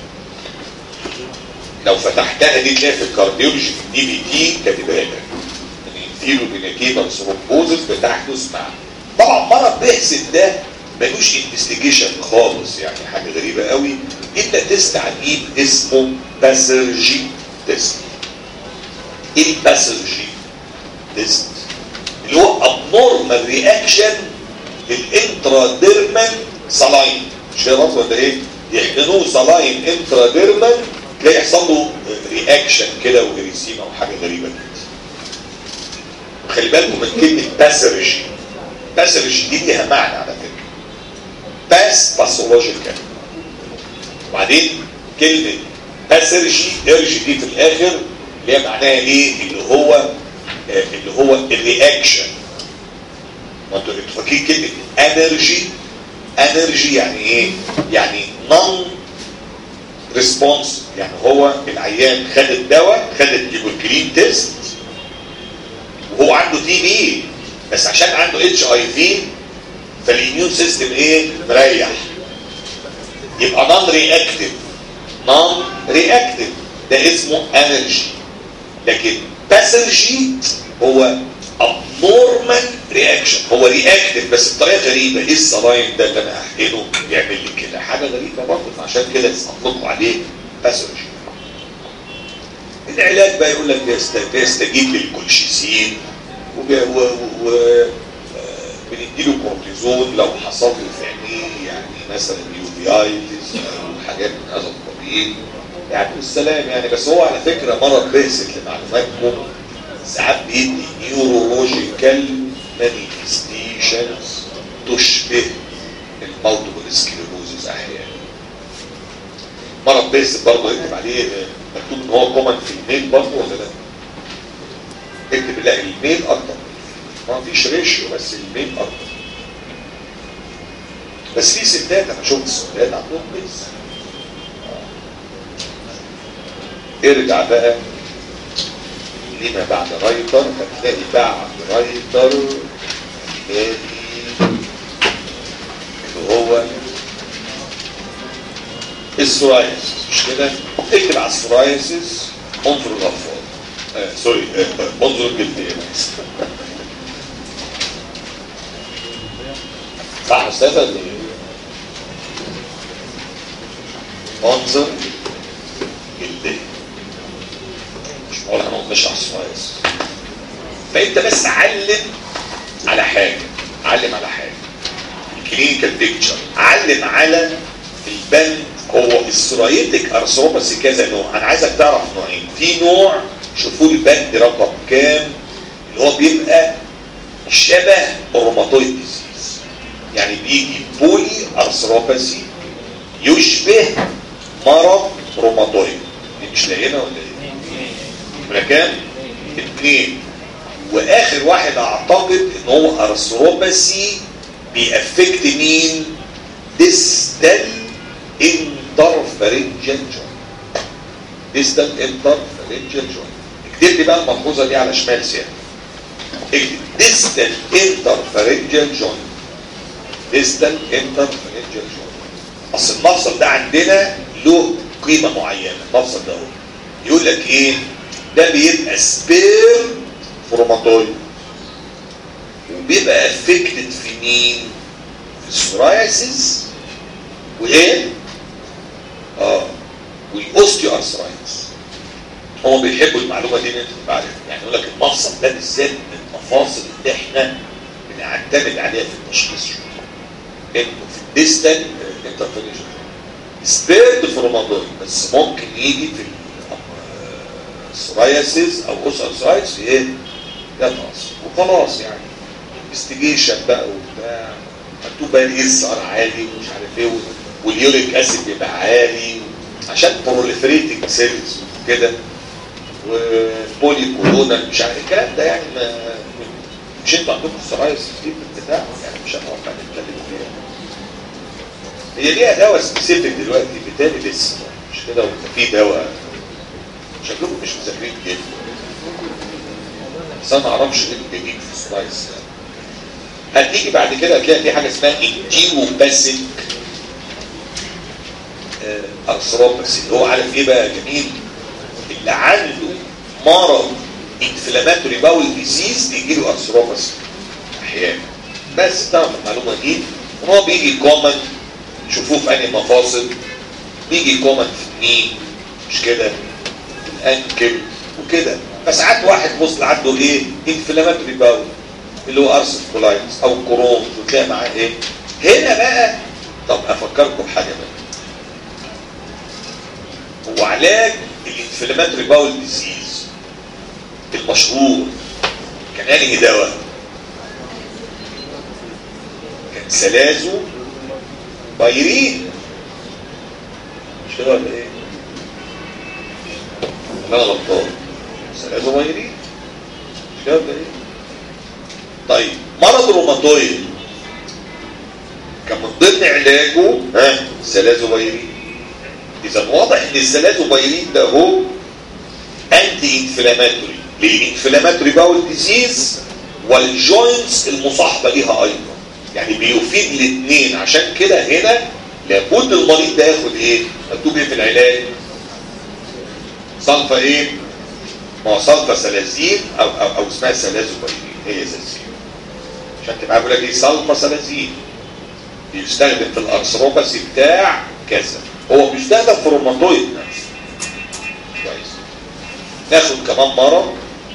لو فتحتها دي تلاقي في الكارديولوجي في الدي بي تي كاتبها لك الانفيرو فيناكيبال ثرومبوزس بتحدث مع طبعا مرض بيحسد ده ملوش انفستيجيشن خالص يعني حاجه غريبه قوي الا تيست عجيب اسمه باسرجي تيست ايه الباسرجي تيست اللي هو ابنورمال رياكشن للانتراديرمال سلاين مش كده ولا ايه؟ يحقنوه سلاين انتراديرمال تلاقي يحصل له رياكشن كده وجريسيما وحاجه غريبه كده خلي بالكم من كلمه باسرجي باسرجي دي ليها معنى على فكره باس باثولوجيكال وبعدين كلمه باسرجي ارجي دي في الاخر اللي هي معناها ايه اللي هو آه، اللي هو الرياكشن ما انتوا انتوا فاكرين كلمه انرجي انرجي يعني ايه يعني نون ريسبونس يعني هو العيان خد الدواء خد التيبوكلين تيست وهو عنده تي بي بس عشان عنده اتش اي في فالاميون سيستم ايه مريح يبقى نون رياكتيف نون رياكتيف ده اسمه انرجي لكن باثولوجي هو abnormal رياكشن هو رياكتيف بس بطريقه غريبه ايه الصلاين ده اللي انا هحقنه يعمل لي كده حاجه غريبه برضه فعشان كده اطلقوا عليه باثولوجي العلاج بقى يقول لك بيست- بيستجيب للكولشيسين وب- و- و- و- آه، بنديله كورتيزون لو حصل له في عينيه يعني مثلا يوفيايتس او حاجات من هذا القبيل يعني بالسلام يعني بس هو على فكره مرض بيسك لمعلوماتكم ساعات بيدي نيورولوجيكال مانيفستيشنز تشبه المالتيبل سكليروزز احيانا مرض بيسك برضه يكتب عليه آه، مكتوب ان هو كومن في الميل برضه ولا لا؟ اكتب لا الميل اكتر ما فيش ريشيو بس الميل اكتر بس في ستات انا شفت ستات عندهم بيس ارجع بقى لما بعد رايتر هتلاقي بعد رايتر تلاقي اللي هو السورايسيس مش كده؟ اكتب على السورايسيس انظر الاطفال آه سوري آه انظر الجلديه صح يا استاذ ولا ايه؟ انظر جلديه مش معقول هنقعد نشرح السورايسيس فانت بس علم على حاجه علم على حاجه الكلينيكال بيكتشر علم على البند هو السورايتك ارثروباثي كذا نوع انا عايزك تعرف نوعين في نوع شوفوا لي البند رقم كام اللي هو بيبقى شبه الروماتويد ديزيز يعني بيجي بولي ارثروباثي يشبه مرض روماتويد دي مش لاقينا ولا ايه؟ ولا كام؟ اثنين واخر واحد اعتقد ان هو ارثروباثي بيأفكت مين؟ ديستال انترفرنجال جوينت ديستال انترفرنجال جوينت اكتب لي بقى الملحوظه دي على شمال سيادة اكتب ديستال انترفرنجال جوينت ديستال انترفرنجال جوينت اصل المفصل ده عندنا له قيمه معينه المفصل ده هو يقول لك ايه ده بيبقى سبير فروماتويد وبيبقى افكتد في مين في السورايسيس وايه اه والاوستيو ارثرايتس هم بيحبوا المعلومه دي ان انت تبقى عارفها يعني يقول لك المفصل ده بالذات من المفاصل اللي احنا بنعتمد عليها في التشخيص انه في الديستال انترفيريشن سبيرد فروماتويد بس ممكن يجي في السورايسيس او اوسارثرايتس ايه يتقص وخلاص يعني انفستيجيشن بقى وبتاع مكتوب بقى الاس ار عالي ومش عارف ايه واليوريك اسيد بيبقى عالي عشان بروليفريتنج سيلز وكده وبولي كورونا مش عارف الكلام ده يعني ما مش انتوا عندكم السرايس دي في البتاع يعني مش هنقعد بقى نتكلم فيها هي ليها دواء سبيسيفيك دلوقتي بالتالي لسه مش كده ولا في دواء شكلكم مش مذاكرين كده بس انا ما اعرفش ايه الجديد في السلايس هتيجي بعد كده هتلاقي في حاجه اسمها انتيوباسيك ارثروباسي اللي هو عارف ايه بقى جميل اللي عنده مرض انفلاماتوري باول ديزيز بيجي له ارثروباسي احيانا بس تعرف المعلومه دي ان هو بيجي كومن شوفوه في انهي مفاصل بيجي كومن في النين مش كده الانكل وكده فساعات واحد وصل عنده ايه انفلاماتوري باول اللي هو ارثر كولايتس او كرون وتلاقي معاه ايه هنا بقى طب افكركم بحاجه بقى هو علاج الانفلاماتوري باول ديزيز المشهور كان انهي دواء كان سلازو بايرين مش كده ولا ايه؟ انا غلطان سلاسل فيرين مش كده ولا ايه؟ طيب مرض الروماتويد كان من ضمن علاجه ها سلازوبيرين اذا واضح ان السلازوبيرين ده هو انتي انفلاماتوري للانفلاماتوري باول ديزيز والجوينتس المصاحبه ليها ايضا يعني بيفيد الاثنين عشان كده هنا لابد المريض ده ياخد ايه مكتوب ايه في العلاج صلفه ايه ما هو صلفه سلازين او او, أو اسمها سلازوبيرين هي سلازين عشان تبقى بقول لك ايه صلفه سلازين بيستخدم في الارثروباسي بتاع كذا هو بيستخدم في الروماتويد نفسه كويس ناخد كمان مرض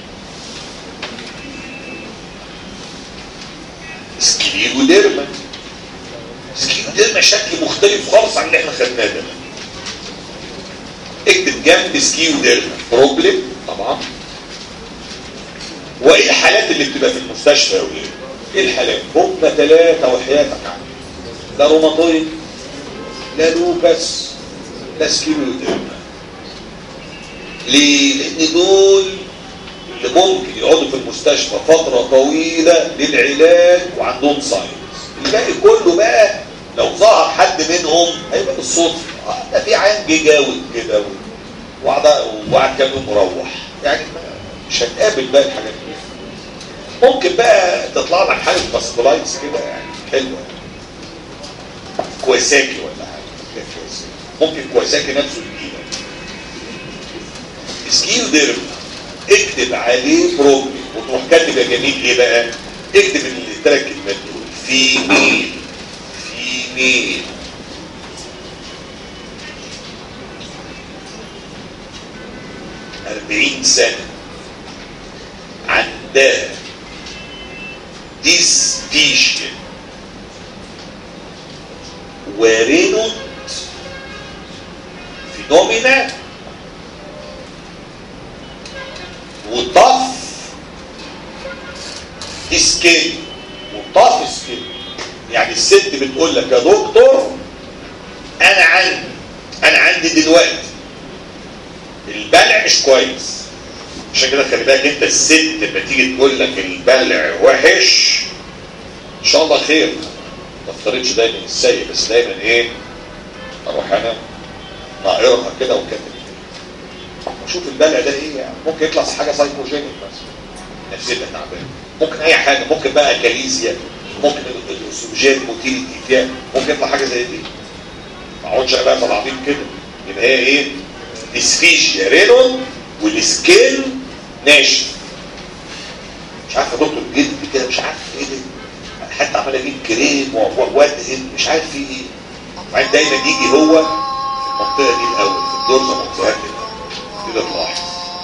سكليروديرما سكليروديرما شكل مختلف خالص عن اللي احنا خدناه ده اكتب جنب سكيوديرما بروبلم طبعا وايه الحالات اللي بتبقى في المستشفى وايه ايه الحالات هم ثلاثه وحياتك عنه لا روماتويد لا لوبس لا سكيوديرما ليه لان دول اللي ممكن يقعدوا في المستشفى فترة طويلة للعلاج وعندهم ساينس الباقي كله بقى لو ظهر حد منهم هيبقى بالصدفة ده في عين جه جاود كده وقعد وقعد كام يوم مروح يعني مش هتقابل بقى الحاجات دي ممكن بقى تطلع لك حالة باسكولايتس كده يعني حلوة كويساكي ولا حاجة ممكن كويساكي نفسه يجيلك سكيو ديرما اكتب عليه بروبلم وتروح كاتب يا جميل ايه بقى اكتب الثلاث كلمات دول فيميل فيميل أربعين سنة عندها ديسبيشن ورينوت فينومينا وطف سكين وطف سكين يعني الست بتقول لك يا دكتور انا عندي انا عندي دلوقتي البلع مش كويس عشان كده خلي بالك انت الست لما تيجي تقول لك البلع وحش ان شاء الله خير ما تفترضش دايما السيء بس دايما ايه اروح انا ناقرها كده وكاتب شوف البلع ده ايه يعني ممكن يطلع حاجه سايكوجينيك بس نفسيتها تعبانه ممكن اي حاجه ممكن بقى كاليزيا ممكن الاكسجين موتيليتي بتاع ممكن يطلع حاجه زي دي ما اقعدش بقى طالعين كده يبقى هي ايه اسفيشيا رينون والسكين ناشف مش عارف يا دكتور جلد كده مش عارف ايه ده حتى عمال اجيب كريم وادهن مش عارف في ايه وبعدين دايما يجي هو في المنطقه دي الاول في الدرجه منطقه كده كده تلاحظ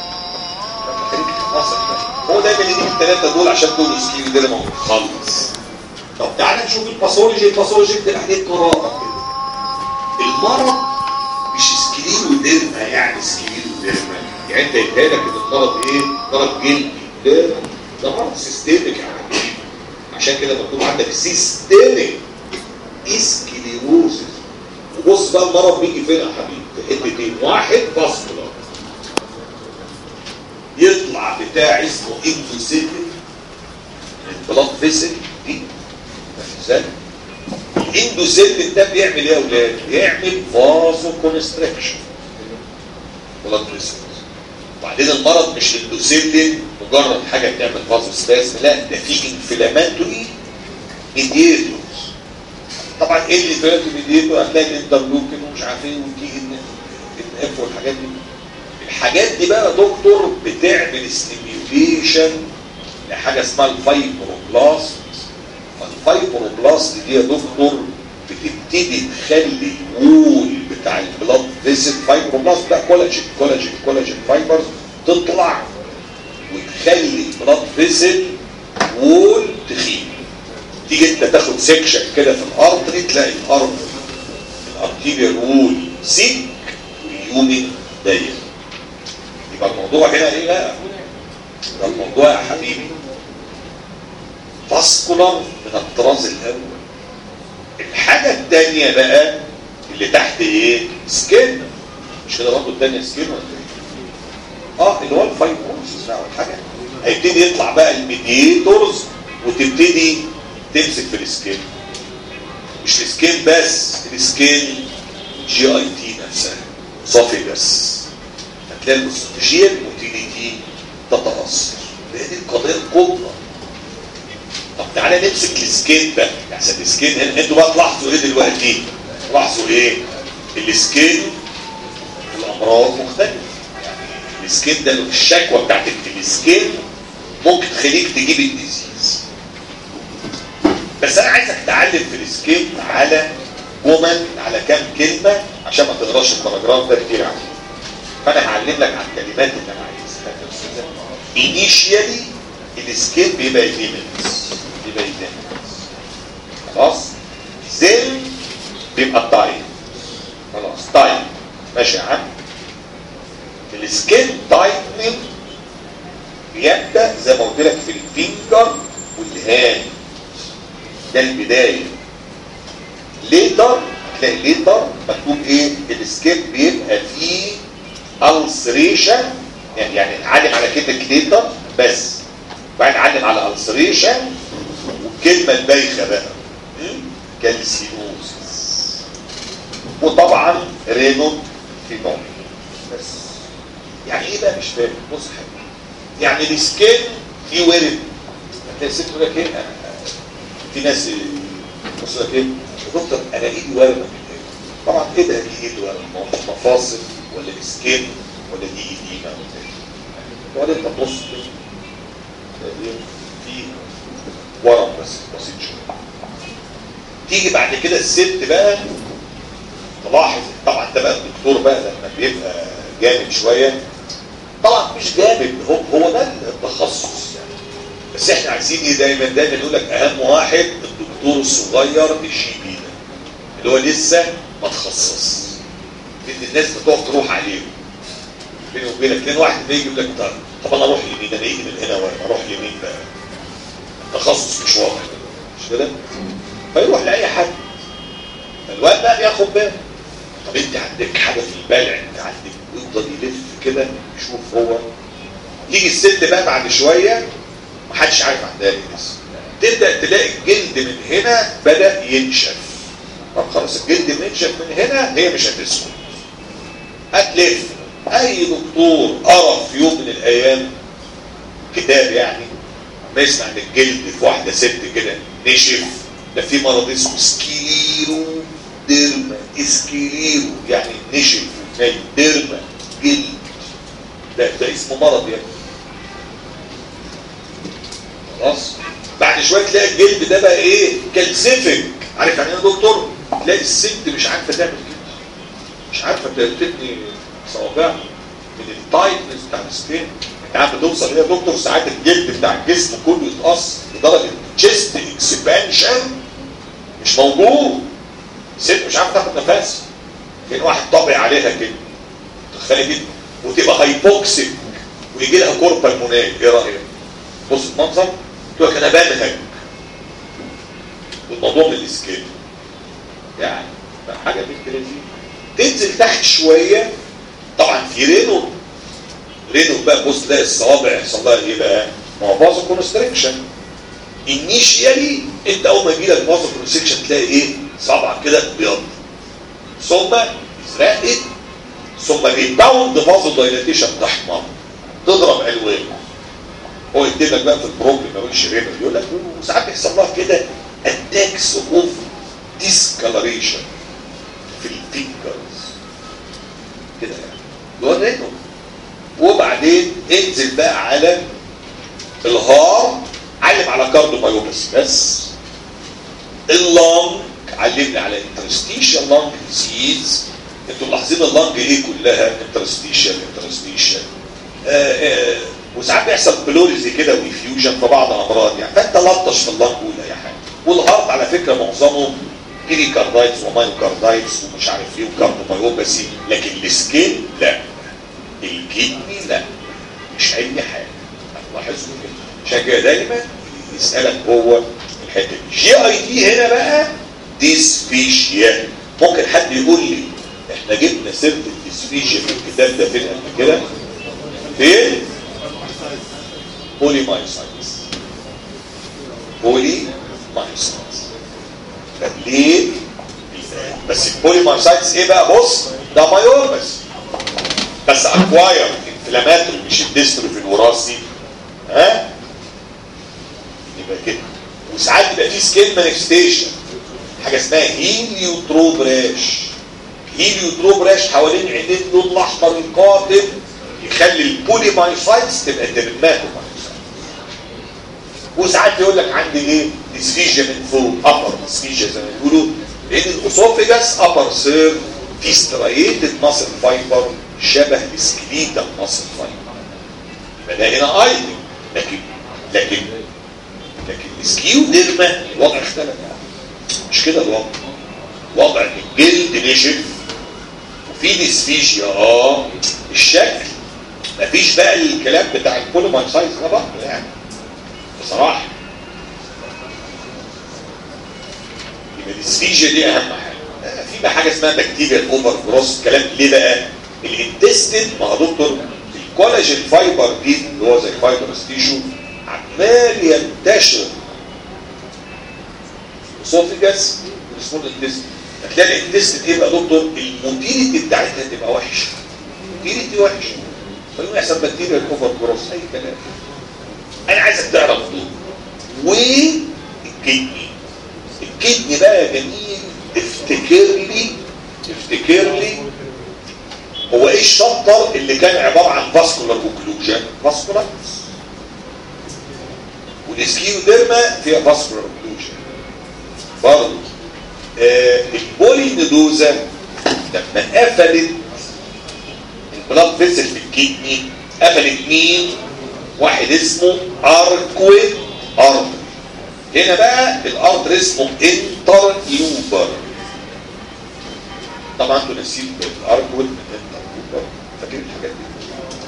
هو دايما يجيب الثلاثه دول عشان دول سكيو ده لما خلص طب تعالى نشوف الباثولوجي الباثولوجي ده عليه قراءه كده المرض مش سكليرو ديرما يعني سكليرو ديرما يعني انت يتهيأ لك ان المرض ايه؟ مرض جلدي لا ده مرض سيستميك يا حبيبي عشان كده مكتوب عندك سيستميك اسكليروزس وبص بقى المرض بيجي فين يا حبيبي؟ في حتتين واحد فاسكولار يطلع بتاع اسمه اندوسيتل البلاد فيسل دي ازاي؟ الاندوسيتل ده بيعمل ايه يا اولاد؟ بيعمل فازو كونستريكشن بلاد فيسل وبعدين المرض مش الاندوسيتل مجرد حاجه بتعمل فازو سباسم لا ده في انفلاماتوري ميديتورز طبعا ايه اللي دلوقتي ميديتور هتلاقي الانترلوكين ومش عارف ايه وتيجي اف والحاجات دي الحاجات دي بقى يا دكتور بتعمل ستيميوليشن لحاجه اسمها الفايبروبلاست فالفايبروبلاست دي يا دكتور بتبتدي تخلي الوول بتاع البلاد فيسل فايبروبلاست بقى كولاجين كولاجين كولاجين فايبرز تطلع وتخلي البلاد فيسل وول تخين تيجي انت تاخد سكشن كده في الارتري تلاقي الارتري الارتيريال وول سيك واليومين ضيق يبقى الموضوع هنا ايه بقى ده الموضوع يا حبيبي فاسكولار من الطراز الاول الحاجه الثانيه بقى اللي تحت ايه سكين مش كده برضه الثانيه سكين ولا ايه اه اللي هو الفايبروسس بقى والحاجه هيبتدي يطلع بقى الميديتورز وتبتدي تمسك في السكين مش السكين بس السكين جي اي تي نفسها صافي بس هتلاقي الاسوفيجيال موتيليتي تتاثر هي دي القضيه الكبرى طب تعالى نمسك السكين بقى عشان السكين هنا انتوا بقى تلاحظوا ايه دلوقتي تلاحظوا ايه السكين الامراض مختلفه يعني السكين ده الشكوى بتاعت السكين ممكن تخليك تجيب الديزيز بس انا عايزك تعلم في السكين على جمل على كام كلمه عشان ما تقراش الباراجراف ده كتير عليك فانا هعلم لك على الكلمات اللي انا عايزها انيشيالي السكين بيبقى ليميتس بيبقى ليميتس خلاص زين بيبقى تايم خلاص تايم ماشي يا عم السكين تايتنينج بيبدا زي ما قلت لك في الفينجر والهاند ده البدايه ليتر هتلاقي ليتر مكتوب ايه السكين بيبقى فيه ulceration يعني يعني نعلم على كلمه ليتر بس وبعدين نعلم على ulceration والكلمه البايخه بقى كالسينوزيس وطبعا رينو فينوم بس يعني ايه بقى مش فاهم بص يا حبيبي يعني السكين في ورد هتلاقي الست تقول لك ايه في ناس بص لك ايه يا دكتور انا ايدي ورمه طبعا ايه ده دي ايد ورمه مش مفاصل ولا سكين ولا دي ايدينا ولا ايه انت تبص في ورم بس بسيط شويه تيجي بعد كده الست بقى تلاحظ طبعا ده بقى الدكتور بقى لما بيبقى جامد شويه طبعا مش جامد هو هو ده التخصص يعني بس احنا عايزين ايه دايما دايما يقول لك اهم واحد الدكتور الصغير الجي بي ده اللي هو لسه ما تخصص لان الناس بتقعد تروح عليه بيني وبينك لان واحد بيجي يقول لك طب طب انا اروح يمين انا ايدي من هنا وانا اروح يمين بقى التخصص مش واضح مش كده فيروح لاي حد فالواد بقى بياخد باله طب انت عندك حاجه في البلع انت عندك يفضل يلف كده يشوف هو يجي الست بقى بعد شويه محدش عارف عندها ايه لسه تبدا تلاقي الجلد من هنا بدا ينشف طب خلاص الجلد منشف من هنا هي مش هتسكت هتلف اي دكتور قرا في يوم من الايام كتاب يعني ما يسمع ان الجلد في واحده ست كده نشف ده في مرض اسمه سكيليرو ديرما اسكيليرو يعني نشف وتلاقي ديرما جلد ده ده اسمه مرض يعني خلاص بعد شويه تلاقي الجلد ده بقى ايه كالسيفك عارف يعني ايه يا دكتور تلاقي الست مش عارفه تعمل كده مش عارفه تبني صوابعها من التايتنس بتاع السكين انت عارف بتوصل هنا يا دكتور ساعات الجلد بتاع الجسم كله يتقص لدرجه تشيست اكسبانشن مش موجود الست مش عارفه تاخد نفس كان واحد طابع عليها كده تخيل كده وتبقى هايبوكسيك ويجي لها كوربا المونال ايه رايك بص المنظر تقول لك انا بنهج والموضوع من السكين يعني حاجه بنت لذيذ تنزل تحت شويه طبعا في رينو رينو بقى بص تلاقي الصوابع يحصل لها ايه بقى؟ ما هو بازو كونستريكشن انيشيالي انت اول ما يجي لك بازو كونستريكشن تلاقي ايه؟ صابعك كده ابيض ثم ازرقت ثم ريباوند فازو دايلاتيشن تحمر تضرب الوان هو يكتب لك بقى في البروجرام ما يقولش رينو يقول لك وساعات بيحصل لها كده اتاكس اوف ديسكالريشن في الفينجرز كده يعني هو الرينو وبعدين انزل بقى على الهار علم على كاردو مايوبس بس اللنج علمني على انترستيشن لانج ديزيز انتوا ملاحظين اللنج ايه كلها انترستيشن انترستيشن وساعات بيحصل بلوريزي كده ويفيوجن في بعض الامراض يعني فانت لطش في اللنج ولا اي حاجه والهارت على فكره معظمه كاريكاردايتس ومايوكاردايتس ومش عارف ايه وكاردومايوباسي لكن السكين لا الكدني لا مش اي حاجه لاحظوا كده عشان كده دايما يسالك هو الحته دي جي اي دي هنا بقى ديسفيشيا ممكن حد يقول لي احنا جبنا سيره الديسفيشيا في الكتاب ده فين قبل كده فين بولي مايسايتس بولي مايسايتس ليه بس البولي مايسايتس ايه بقى بص ده مايوبس بس اكواير انفلاماتوري مش الديستروفي الوراثي ها يبقى كده وساعات يبقى في سكين مانيفستيشن حاجه اسمها هيليوتروب راش هيليوتروب راش حوالين عينين اللون الاحمر القاتل يخلي البولي مايسايتس تبقى ديرماتومايسايتس وساعات يقول لك عندي ايه ديسفيجيا من فوق ابر ديسفيجيا زي ما بيقولوا لان الاسوفيجاس ابر سير في ستريتد ماسل فايبر شبه السكليتال ماسل فايبر يبقى ده هنا ايضا لكن لكن لكن السكيو ديرما الوضع اختلف يعني مش كده الوضع وضع ان الجلد نشف وفي ديسفيجيا اه الشكل مفيش بقى الكلام بتاع البوليمايسايز ده بقى يعني بصراحه يبقى الديسفيجيا دي اهم حاجه آه، في بقى حاجه اسمها بكتيريا اوفر جروس كلام ليه بقى الانتستين ما هو دكتور الكولاجين فايبر دي اللي هو زي فايبرس تيشو عمال ينتشر اسوفيجاس والسمول انتستين هتلاقي الانتستين ايه بقى يا دكتور الموتيليتي بتاعتها تبقى وحشه الموتيليتي وحشه فيقوم يحصل بكتيريا الاوفر جروس اي كلام انا عايزك تعرف دول والكدني الكدني بقى يا جميل افتكر لي افتكر لي هو ايه الشطر اللي كان عباره عن فاسكولار اوكلوجن فاسكولار والاسكيوديرما فيها فاسكولار اوكلوجن برضه آه البوليندوزا لما قفلت البلاد فيسل في الكدني قفلت مين واحد اسمه اركويد ارض هنا بقى الارض اسمه انتر لوبر طبعا انتوا ناسيين الاركويد من انتر لوبر فاكرين الحاجات دي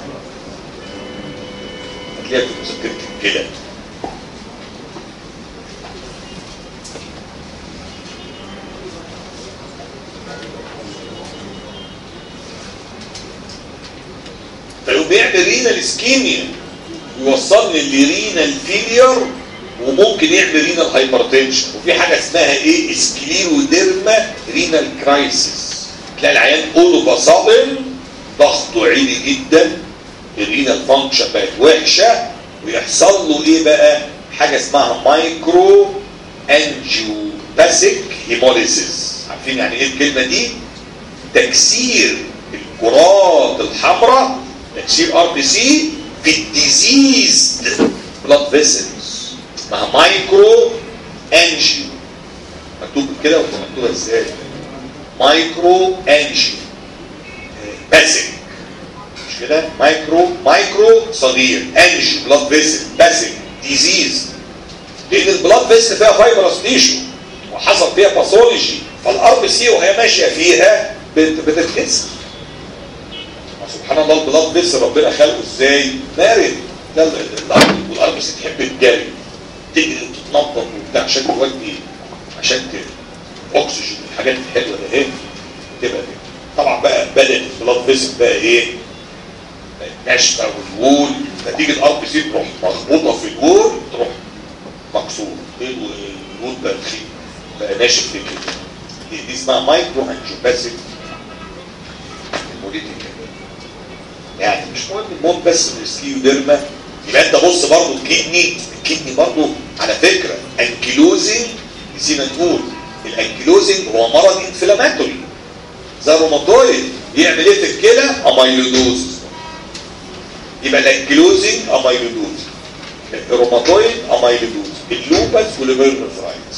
هتلاقيها في مذكره الكلى فيقوم بيعمل رينال اسكيميا يوصلني لرينال فيلير وممكن يعمل رينال هايبرتنشن وفي حاجه اسمها ايه اسكليروديرما رينال كرايسيس تلاقي العيان اولو بصادم ضغطه عالي جدا الرينال فانكشن بقت وحشه ويحصل له ايه بقى حاجه اسمها مايكرو انجيوباسيك هيموليسيس عارفين يعني ايه الكلمه دي تكسير الكرات الحمراء تكسير ار بي سي في الديزيز بلاد فيسلز اسمها مايكرو انجيو مكتوب كده ولا مكتوبه ازاي مايكرو انجيو باسك مش كده مايكرو مايكرو صغير انجيو بلاد فيسل باسك ديزيز لان البلاد فيسل فيها فايبرس تيشو وحصل فيها باثولوجي فالار بي سي وهي ماشيه فيها بت- بتتكسر سبحان الله البلاد فيسل ربنا خلقه ازاي نارد لا الارض والارض بس تحب الجري تجري وتتنطط وبتاع عشان تودي عشان ت- اكسجين الحاجات الحلوه ده ايه تبقى كده طبعا بقى بدات البلاد فيسل بقى ايه بقت ناشفه والوول فتيجي الار بي سي تروح مخبوطه في الوول تروح مكسور ايه الوول بقى تخين بقى ناشف كده دي, دي اسمها مايكرو انجيوباسيك الموليتيك يعني مش مهم المهم بس من السكيوديرما يبقى انت بص برضو الكدني الكدني برضو على فكره انكيلوزنج نسينا نقول الانكيلوزنج هو مرض انفلاماتوري زي الروماتويد بيعمل ايه في الكلى اميلودوز يبقى الانكيلوزنج اميلودوز الروماتويد اميلودوز اللوبس جلوميرولوفرايتس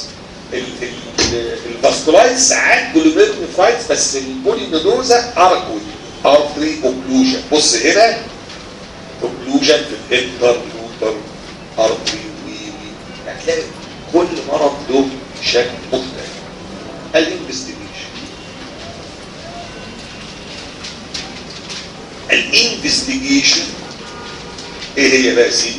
الفاسكولايت ساعات جلوميرولوفرايتس بس البولينودوزا اركود ارتري اوكلوجن بص هنا اوكلوجن في الانتر لوتر ارتري وي وي هتلاقي كل مرض له شكل مختلف الانفستيجيشن الانفستيجيشن ايه هي بقى يا سيدي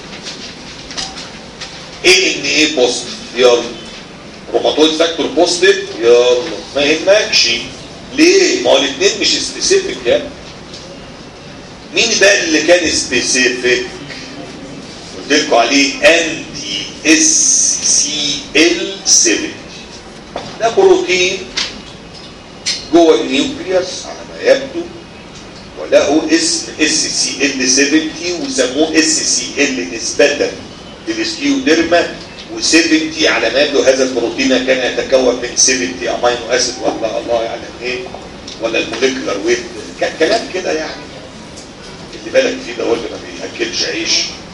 ايه ان ايه بوزيتيف يلا روماتويد فاكتور بوزيتيف يلا ما يهمكش ليه ما هو الاثنين مش سبيسيفيك يعني مين بقى اللي كان سبيسيفيك قلت لكم عليه انتي اس سي ال 7 ده بروتين جوه النيوكليوس على ما يبدو وله اسم اس سي ال 70 وسموه اس سي ال نسبة للسكيوديرما و70 على ما يبدو هذا البروتين كان يتكون من 70 امينو اسيد ولا الله يعلم ايه ولا الموليكولار ويت كان كلام كده يعني اللي بالك فيه ده هو اللي ما بياكلش عيش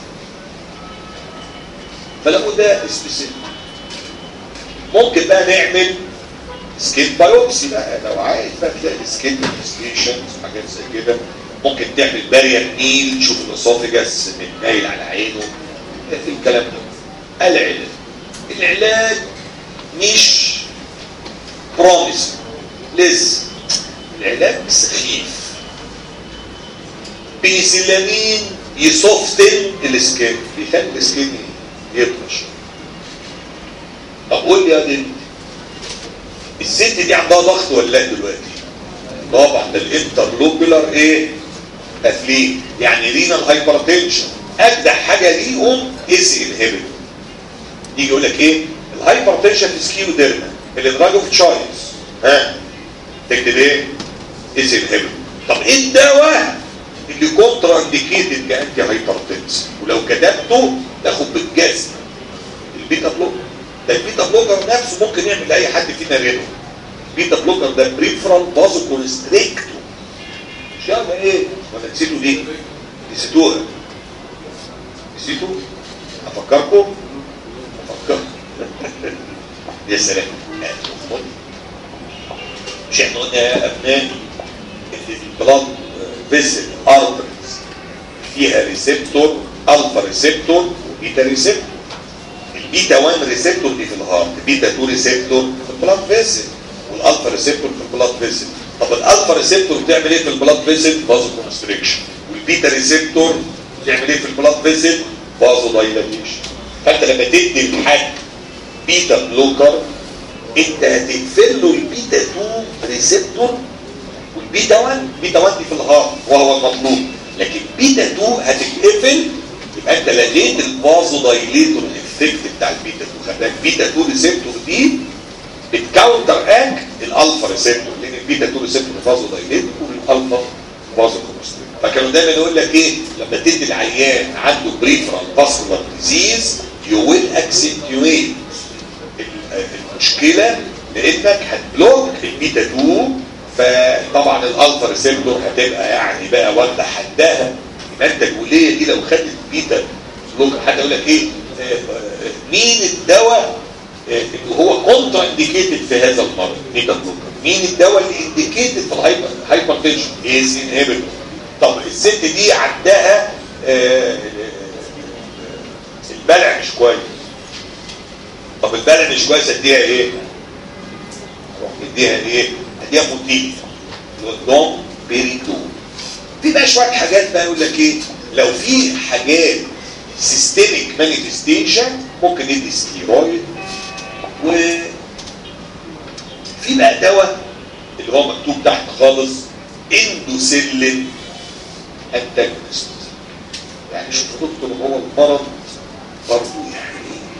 فلقوا ده سبيسيفيك ممكن بقى نعمل سكين بايوبسي بقى لو عايز بقى تلاقي سكين انفستيشن حاجات زي كده ممكن تعمل بارير نيل تشوف الاسوفجس متنايل على عينه في الكلام ده العلاج العلاج مش بروميس لسه العلاج سخيف بنسلامين يسوفتن السكين بيخلي السكين يطرش طب قول لي يا دي الست دي عندها ضغط ولا لا دلوقتي طبعا ده الانترلوبولار ايه اثليت يعني رينال هايبرتنشن اجدع حاجه ليهم اس انهبيتور يجي يقول لك ايه الهايبرتنشن سكيو ديرما الادراج اوف تشايلز ها تكتب ايه اس انهبيتور طب ايه الدواء اللي كونترا انديكيتد كانتي هايبرتنس ولو كتبته تاخد بالجزم البيتا بلوكر ده البيتا بلوكر نفسه ممكن يعمل لاي حد فينا رينو البيتا بلوكر ده بريفرال بازو كونستريكتو مش عارف ايه ولا نسيتوا دي نسيتوها نسيتوا افكركم افكركم يا سلام مش احنا قلنا يا ابنائي ان البلاد فيزل ارترز فيها ريسبتور الفا ريسبتور وبيتا ريسبتور البيتا 1 ريسبتور دي في الهارت بيتا 2 ريسبتور في البلاد فيزل والالفا ريسبتور في البلاد فيزل طب الالفا ريسبتور بتعمل ايه في البلاد فيزل بازو كونستريكشن والبيتا ريسبتور بتعمل ايه في البلاد فيزل بازو دايلاتيشن فانت لما تدي لحد بيتا بلوكر انت هتقفل له البيتا 2 ريسبتور والبيتا 1 بيتا 1 دي في الهارت وهو المطلوب لكن بيتا 2 هتتقفل يبقى انت لغيت الفازو دايليتور افكت بتاع البيتا 2 خلي بالك بيتا 2 ريسبتور دي بتكاونتر اكت الالفا ريسبتور لان البيتا 2 ريسبتور فازو دايليتور والالفا فازو كونستريكتور فكانوا دايما يقول لك ايه لما تدي العيان عنده بريفرال فاسكولار ديزيز يو ويل اكسنتويت المشكله لانك هتبلوك البيتا 2 فطبعا الالفا ريسبتور هتبقى يعني بقى واخده حدها يبقى انت الوليه دي لو خدت بيتا بلوكر حد يقول لك ايه مين الدواء اللي هو كونترا انديكيتد في هذا المرض بيتا بلوكر مين الدواء اللي انديكيتد في الهايبر هايبر تنشن ايز انهبيتور طب الست دي عندها البلع مش كويس طب البلع مش كويس اديها ايه؟ اروح مديها ايه؟ اديها موتيل دوم بيريدون في بقى شويه حاجات بقى يقول لك ايه لو في حاجات سيستميك مانيفستيشن ممكن ندي ستيرويد و في بقى دواء اللي هو مكتوب تحت خالص اندوسيلين انتاجونست يعني شوف دكتور هو المرض برضه يعني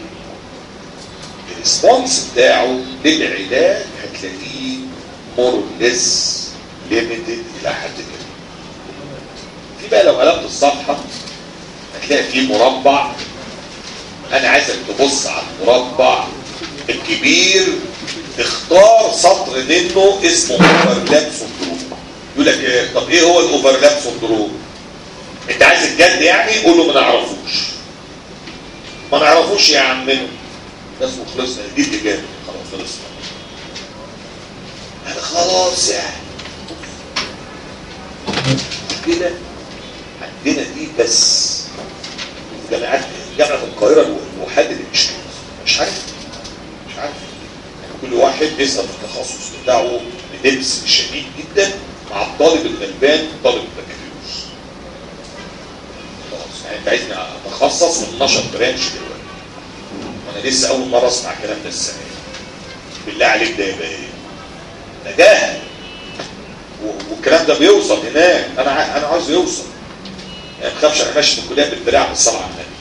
الريسبونس بتاعه للعلاج هتلاقيه مور ليس ليميتد الى حد كبير في بقى لو قلبت الصفحه هتلاقي فيه مربع انا عايزك تبص على المربع الكبير اختار سطر منه اسمه اوفرلاب سندروم يقول لك إيه طب ايه هو الاوفرلاب سندروم انت عايز الجد يعني قول له ما نعرفوش ما نعرفوش يا عمنا ده اسمه خلصنا دي الاجابه خلاص خلصنا يعني خلاص يعني كده عندنا دي بس جامعات جامعه القاهره الوحيده اللي مش كده مش عارف مش عارف يعني كل واحد بيسال في التخصص بتاعه بدبس شديد جدا مع الطالب الغلبان طالب البكالوريوس خلاص يعني انت عايزني اتخصص من 12 برانش دلوقتي وانا لسه اول مره اسمع الكلام ده السنه بالله عليك ده يبقى ايه؟ ده جهل والكلام ده بيوصل هناك انا انا عايز يوصل ما تخافش انا ماشي في الكليه بالدراع بالصلاه على النبي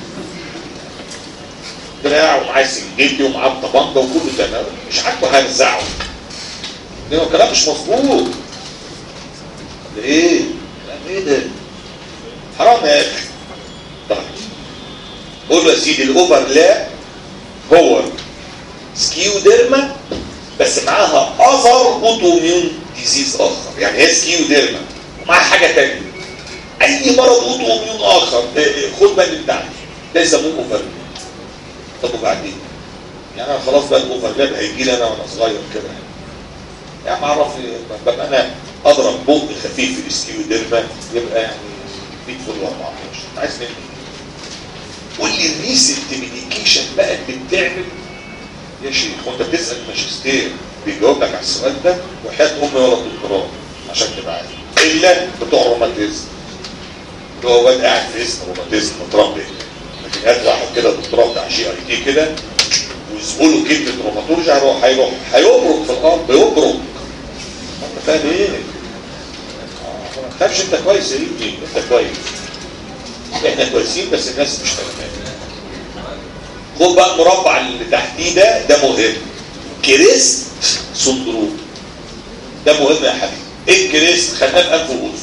دراع ومعاه سنجيتي ومعاه طبنجه وكله تمام مش عاجبه هرزعه ده كلام مش مظبوط ده ايه؟ كلام ايه ده؟ حرام يا اخي طيب قول له يا سيدي الاوفرلاب هو سكيو ديرما بس معاها اثر اوتوميون ديزيز اخر يعني هي سكيو ديرما ومعاها حاجه ثانيه اي مرض اوتوميون اخر خد بالك بتاعك ده يسموه اوفرلاب طب وبعدين يعني انا خلاص بقى الاوفرلاب هيجي لي انا وانا صغير كده يعني يعني ما اعرف ببقى انا اضرب بوق خفيف في السكيو ديرما يبقى يعني 100 فول 14 عايز مني قول لي الريسنت ميديكيشن بقى اللي بتعمل يا شيخ وانت بتسال ماجستير بيجاوب لك على السؤال ده وحياه امي ولا دكتوراه عشان تبقى عارف الا بتوع روماتيزم اللي هو واد قاعد في اسم روماتيزم متربي لكن هات واحد كده دكتوراه بتاع جي اي تي كده ويسأله كلمه روماتولوجي هيروح هيروح هيبرك في الارض يبرك انت فاهم ايه؟ ما تخافش انت كويس يا ابني انت كويس احنا كويسين بس الناس مش فاهمين خد بقى المربع اللي تحتيه ده ده مهم كريست سندروم ده مهم يا حبيبي ايه الكريست خدناه في انف واذن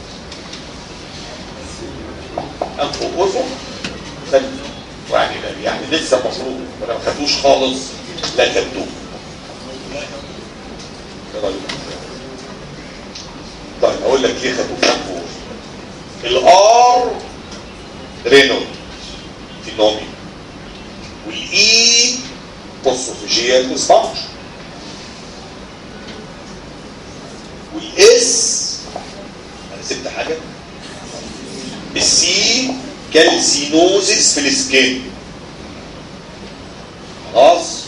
انف واذن يعني يعني لسه المفروض ما خدوش خالص لا خدوه طيب اقول لك ليه خدوه في انف واذن الار رينولد فينومي والاي بوسوفيجيال سبونج والاس انا سبت حاجه السي كالسينوزيس في السكين خلاص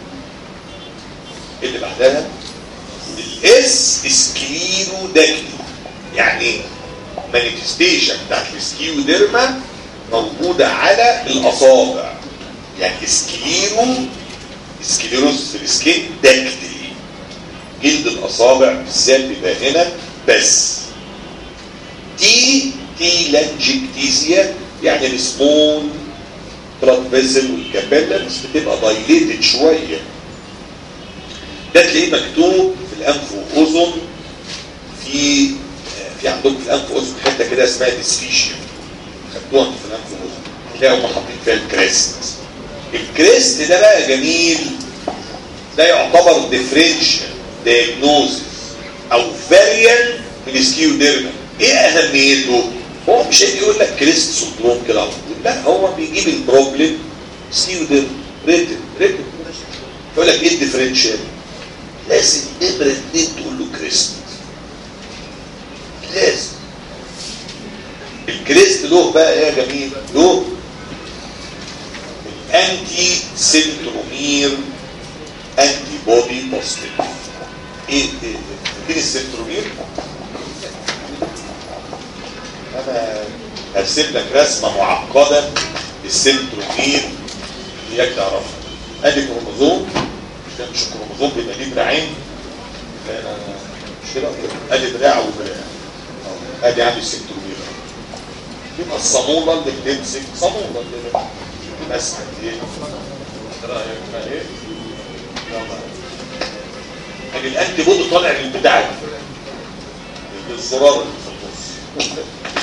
ايه اللي بعدها الاس سكليروداكتي يعني مانيفستيشن بتاعت السكيوديرما موجوده على الاصابع يعني سكليرو سكليروس في السكين داكتلي جلد الاصابع بالذات بيبقى هنا بس تي تي لانجكتيزيا يعني السمول بلاد فيسل والكابيلا بس بتبقى دايليتد شويه ده تلاقيه مكتوب في الانف واذن في في عندكم في الانف واذن حته كده اسمها ديسفيشيا خدتوها في الانف واذن تلاقوا هم حاطين فيها الكريست الكريست ده بقى جميل ده يعتبر ديفرنشال دياجنوزيس او فاريان من السكيو ديرما ايه اهميته هو مش هيجي يقول لك كريست سندروم كده على طول لا هو بيجيب البروبلم سكيو ديرما ريتم ريتم يقول لك ايه الديفرنشال لازم نمره اتنين تقول له كريست لازم الكريست له بقى ايه يا جميل له الانتي سنترومير انتي بودي بوزيتيف ايه ايه فين السنترومير انا هرسم لك رسمه معقده للسنترومير اياك تعرفها ادي كروموزوم ده مش كروموزوم بيبقى ليه دراعين لا لا مش كده ادي دراع ودراع ادي عندي السنترومير يبقى الصاموله اللي بتمسك صاموله اللي ماسكه ايه رايك ايه ادي الانتي بودي طالع من بتاعك الزرار اللي في النص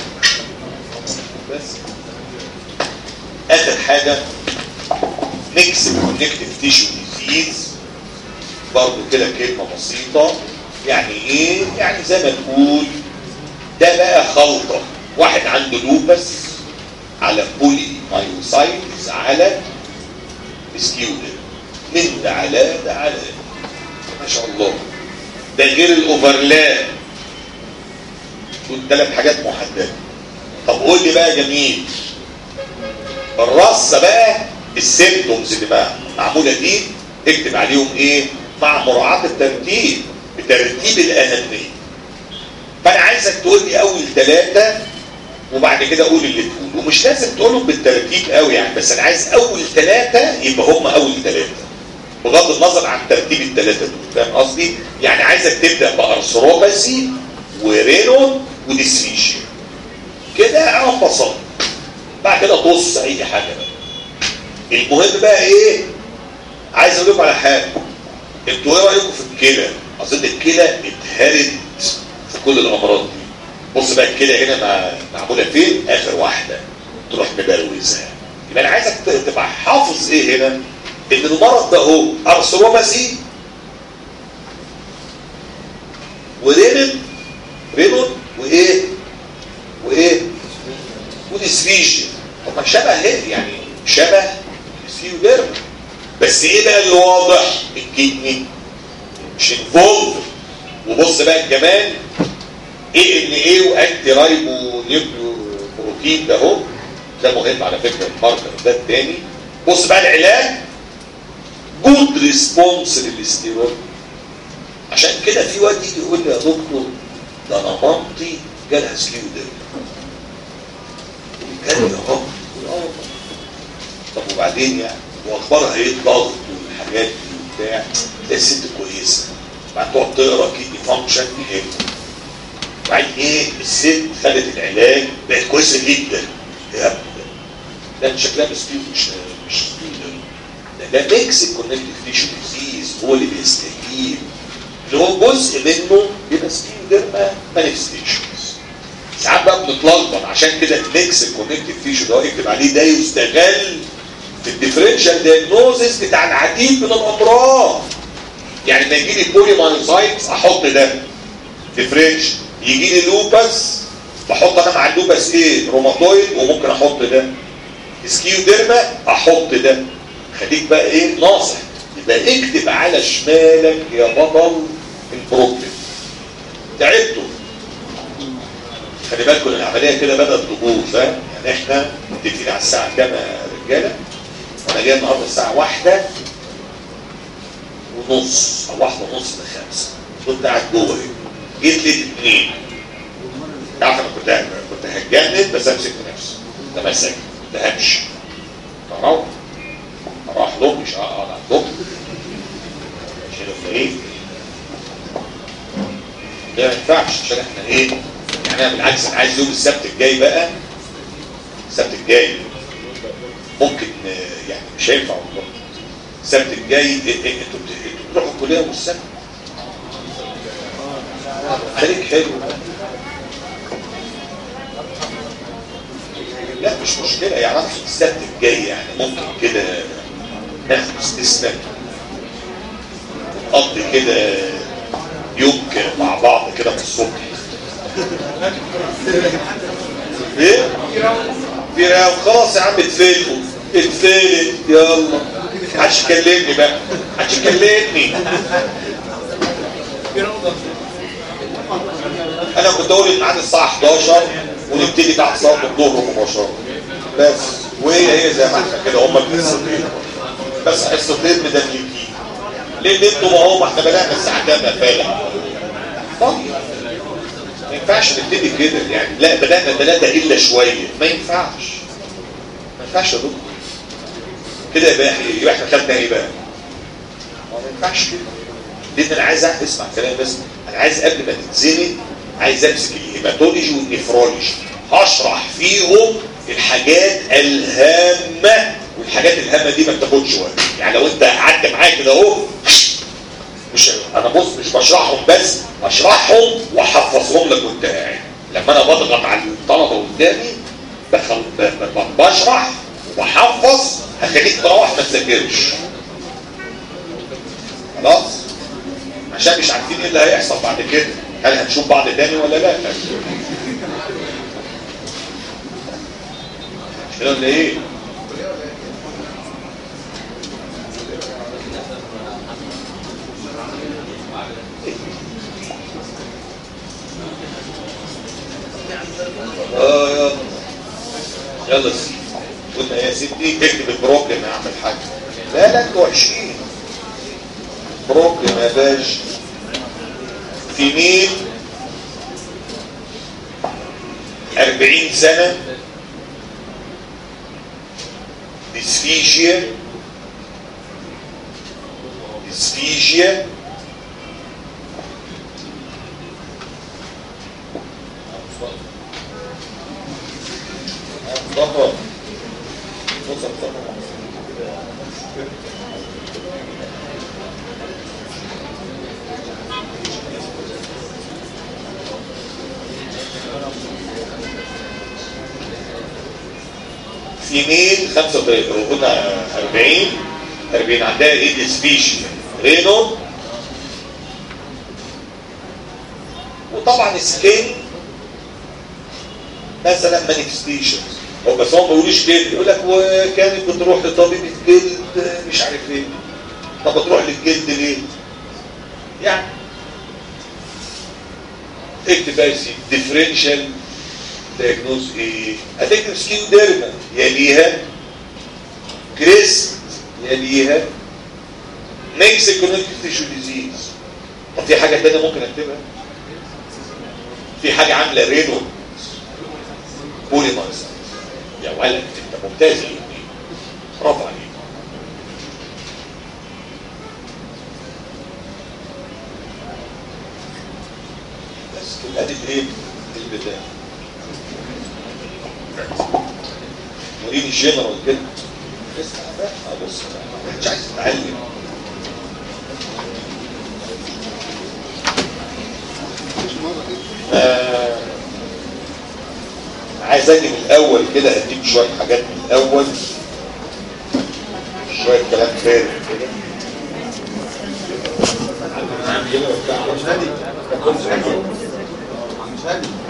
بس اخر حاجه ميكس كونكتيف تيشو ديزيز برضه كده كلمه بسيطه يعني ايه يعني زي ما تقول ده بقى خلطه واحد عنده لوبس على بولي مايوسايتس على سكيودر من ده على ده على ما شاء الله ده غير الاوفرلاب دول ثلاث حاجات محدده طب قول لي بقى جميل الرصه بقى السيمتومز اللي بقى معموله دي اكتب عليهم ايه مع مراعاه الترتيب بترتيب الاهميه فانا عايزك تقول لي اول ثلاثه وبعد كده قول اللي تقول ومش لازم تقولهم بالترتيب قوي يعني بس انا عايز اول ثلاثه يبقى هم اول ثلاثه بغض النظر عن ترتيب الثلاثه دول فاهم قصدي؟ يعني عايزك تبدا بارثروباسي ورينون وديسفيشيا كده انا انبسطت بعد كده طص اي حاجه بقى المهم بقى ايه عايز اقول لكم على حاجه انتوا ايه رايكم في الكلى اظن الكلى اتهرت في كل الامراض دي بص بقى الكلى هنا مع- معموله فين اخر واحده تروح مبروزها يبقى انا عايزك ت- تبقى حافظ ايه هنا ان المرض ده هو ارثروباسي ورينن رينون وايه وايه وديسفيجيا طب ما شبه ايه يعني شبه السيوديرما بس ايه بقى اللي واضح الكدني مش انفولد وبص بقى كمان ايه ان ايه وانتي رايبو نيوكليو بروتين ده اهو ده مهم على فكره الماركر ده التاني بص بقى العلاج جود ريسبونس للاستيرويد عشان كده في واد يجي يقول لي يا دكتور ده انا مامتي جالها سكيوديرما كان يا رب آه. طب وبعدين يعني واخبارها ايه الضغط والحاجات دي وبتاع تلاقي الست كويسه بعد تقعد تقرا كيدني فانكشن حلو بعدين ايه الست خدت العلاج بقت كويسه جدا يا ابني ده ده شكلها مش مش مش سبيدر ده ده ميكس كونكتيف تيشو ديزيز هو اللي بيستجيب اللي هو جزء منه بيبقى سبيدر مانيفستيشنز ساعات بقى بنتلخبط عشان كده الميكس الكونكتيف تيشو ده يكتب عليه ده يستغل في الديفرنشال دايجنوزس بتاع العديد من الامراض يعني لما يجي لي بولي مايوسايتس احط ده ديفرنش يجي لي لوبس بحط انا مع اللوبس ايه روماتويد وممكن احط ده سكيوديرما احط ده خليك بقى ايه ناصح يبقى اكتب على شمالك يا بطل البروبلم تعبتوا خلي بالكم العمليه كده بدات تبوظ ها يعني احنا متفقين على الساعه كام يا رجاله وانا جاي النهارده الساعه واحدة ونص او واحدة ونص لخمسة كنت قاعد جوه هنا جيت لي اثنين تعرف انا كنت كنت هتجنن بس امسك نفسي تمسك كنت همشي اروح اروح لهم مش هقعد عندهم عشان يبقى ايه ده ما ينفعش عشان احنا ايه يعني انا بالعكس انا عايز يوم السبت الجاي بقى السبت الجاي ممكن آه، يعني مش هينفع والله السبت الجاي إيه- إيه، انتوا بت- انتوا بتروحوا الكليه يوم السبت خليك حلو لا مش مشكله يعني اقصد السبت الجاي يعني ممكن كده ناخد استثناء نقضي كده يوم كده مع بعض كده من الصبح ايه؟ في راو خلاص يا عم اتفلقوا اتفلت يلا محدش يكلمني بقى محدش يكلمني انا كنت اقول الميعاد الساعه 11 ونبتدي بعد صلاه الظهر مباشره بس وهي هي زي ما احنا كده هم الحصتين بس حصتين مدلكين ليه انتوا ما هو ما احنا بدانا الساعه كام يا فالح طيب ما ينفعش نبتدي كده يعني لا بدانا ثلاثه الا شويه ما ينفعش ما ينفعش يا دكتور كده يبقى يبقى احنا خدنا ايه بقى؟ ما ينفعش كده لان انا عايز أعرف- اسمع كلام بس انا عايز قبل ما تتزنق عايز امسك الهيماتولوجي والنفرولوجي هشرح فيهم الحاجات الهامه والحاجات الهامه دي ما بتاخدش وقت يعني لو انت قعدت معايا كده اهو مش انا بص مش بشرحهم بس بشرحهم واحفظهم لك وانت قاعد لما انا بضغط على الطلبه قدامي بخل... ب... ب... ب... بشرح وبحفظ هخليك تروح ما تذاكرش خلاص عشان مش عارفين ايه اللي هيحصل بعد كده هل هنشوف بعض تاني ولا لا مش كده ولا ايه اه يلا يلا يا سيدي قلنا يا سيدي تكتب البروبلم يا عم الحاج لا لا انتوا وحشين بروبلم يا باشا في مين 40 سنة ديسفيجيا ديسفيجيا فيميل 35 قلنا 40 40 عندها ايه سبيشي رينو وطبعا سكين مثلا مانيفستيشنز هو بس هو ما بيقولوش كده يقول لك وكانت بتروح لطبيب الجلد مش عارف ايه طب بتروح للجلد ليه؟ يعني اكتب بقى ديفرنشال دايجنوز ايه؟ هتكتب سكيو ديرما يليها كريست يليها ميكس كونكتيف تيشو ديزيز طب في حاجه ثانيه ممكن اكتبها؟ في حاجه عامله رينو بوليمرز يا ولد انت ممتاز يا ابني برافو عليك بس كده ادي ايه البدايه مريد الجنرال كده اسمع بقى آه بص بقى مش عايز تتعلم آه عايز اجي من الاول كده اديك شويه حاجات من الاول شويه كلام فارغ كده مش هادي مش هادي